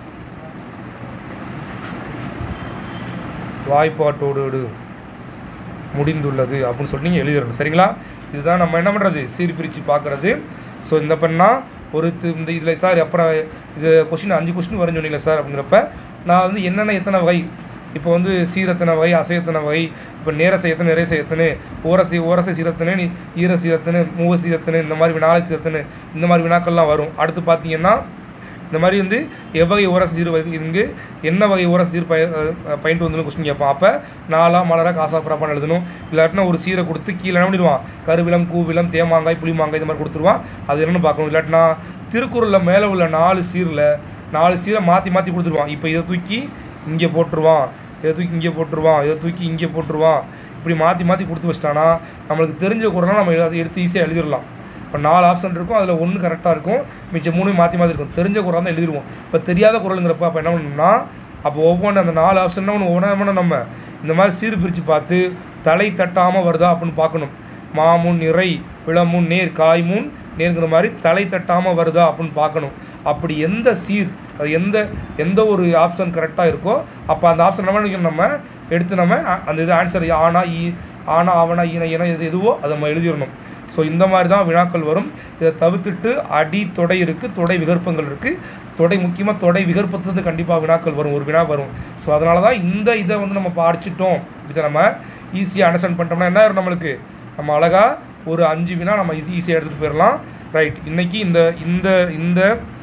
வாய்ப்பாட்டோடு முடிந்துள்ளது அப்படின்னு சொல்லி நீங்கள் எழுதிடணும் சரிங்களா இதுதான் நம்ம என்ன பண்ணுறது சீர் பிரித்து பார்க்குறது ஸோ இந்த பண்ணா ஒரு தி- இந்த இதில் சார் அப்புறம் இது கொஷின் அஞ்சு கொஷின் வரைஞ்சு சொன்னீங்களா சார் அப்படிங்கிறப்ப நான் வந்து என்னென்ன எத்தனை வகை இப்போ வந்து சீரத்தனை வகை அசையத்தனை வகை இப்போ நேரசை எத்தனை நிறைசை எத்தனை ஓரசை ஓரசை சீரத்தனை நீ ஈர சீரத்தனை மூவ சீரத்தனை இந்த மாதிரி வினாலை சீரத்தனை இந்த மாதிரி வினாக்கள்லாம் வரும் அடுத்து பார்த்தீங்கன்னா இந்த மாதிரி வந்து எவ்வகை ஓரசு சீர் வந்து இங்கு என்ன வகை ஓரசு சீர் பய அஹ் பயின்ட்டு வந்து கொஸ்டின் கேட்பான் அப்போ நாலா மலரா காசா பிராப்பான்னு எழுதணும் இல்லாட்டினா ஒரு சீரை கொடுத்து கீழே என்ன பண்ணிடுவான் கருவிலம் கூவிலம் தேமாங்காய் புளிமாங்காய் இந்த மாதிரி கொடுத்துருவான் அது என்னன்னு பார்க்கணும் இல்லாட்டினா திருக்குறளில் மேலே உள்ள நாலு சீரில் நாலு சீரை மாற்றி மாற்றி கொடுத்துருவான் இப்போ இதை தூக்கி இங்கே போட்டுருவான் இதை தூக்கி இங்கே போட்டுருவான் இதை தூக்கி இங்கே போட்டுருவான் இப்படி மாற்றி மாற்றி கொடுத்து வச்சிட்டானா நம்மளுக்கு தெரிஞ்ச குரலாம் நம்ம அதை எடுத்து ஈஸியாக எழுதிடலாம் இப்போ நாலு ஆப்ஷன் இருக்கும் அதில் ஒன்று கரெக்டாக இருக்கும் மிச்சம் மூணு மாற்றி மாற்றி இருக்கும் தெரிஞ்ச குரல் தான் எழுதிடுவோம் இப்போ தெரியாத குரலுங்கிறப்ப அப்போ என்ன பண்ணணும்னா அப்போ ஒவ்வொன்று அந்த நாலு ஆப்ஷன் ஒன்று ஒவ்வொன்றா நம்ம இந்த மாதிரி சீர் பிரித்து பார்த்து தலை தட்டாமல் வருதா அப்படின்னு பார்க்கணும் மாமுன் நிறை பிளமுன் நேர் காய்முன் நேர்ங்கிற மாதிரி தலை தட்டாமல் வருதா அப்படின்னு பார்க்கணும் அப்படி எந்த சீர் அது எந்த எந்த ஒரு ஆப்ஷன் கரெக்டாக இருக்கோ அப்போ அந்த ஆப்ஷன் என்ன பண்ணிக்கணும் நம்ம எடுத்து நம்ம அ- அந்த இது ஆன்சர் ஆனா ஈ ஆனா ஆவனா ஈன ஈன எது எதுவோ அதை நம்ம எழுதிடணும் ஸோ இந்த மாதிரி தான் வினாக்கள் வரும் இதை தவிர்த்துட்டு அடி தொடை இருக்குது தொடை விகற்பங்கள் இருக்குது தொடை முக்கியமாக தொடை விகற்பத்துலேருந்து கண்டிப்பாக வினாக்கள் வரும் ஒரு வினா வரும் ஸோ அதனால தான் இந்த இதை வந்து நம்ம படிச்சிட்டோம் இதை நம்ம ஈஸியாக அண்டர்ஸ்டாண்ட் பண்ணிட்டோம்னா என்ன ஆயிரும் நம்மளுக்கு நம்ம அழகாக ஒரு அஞ்சு வினா நம்ம இது ஈஸியாக எடுத்துகிட்டு போயிடலாம் ரைட் இன்னைக்கு இந்த இந்த இந்த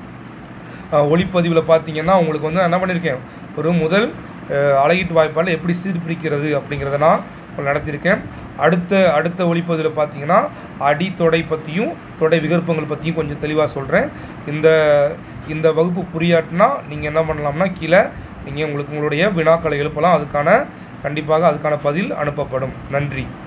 அஹ், ஒளிப்பதிவில் பார்த்தீங்கன்னா உங்களுக்கு வந்து நான் என்ன பண்ணியிருக்கேன் ஒரு முதல் அஹ், அழகீட்டு வாய்ப்பால் எப்படி சீர்பிரிக்கிறது அப்படிங்கிறத நான் உங்களுக்கு நடத்தியிருக்கேன் அடுத்த அடுத்த ஒளிப்பதிவில் பார்த்தீங்கன்னா அடி தொடை பற்றியும் தொடை விகற்பங்கள் பற்றியும் கொஞ்சம் தெளிவாக சொல்கிறேன் இந்த இந்த வகுப்பு புரியாட்டினா நீங்கள் என்ன பண்ணலாம்னா கீழே நீங்கள் உங்களுக்கு உங்களுடைய வினாக்களை எழுப்பலாம் அதுக்கான கண்டிப்பாக அதுக்கான பதில் அனுப்பப்படும் நன்றி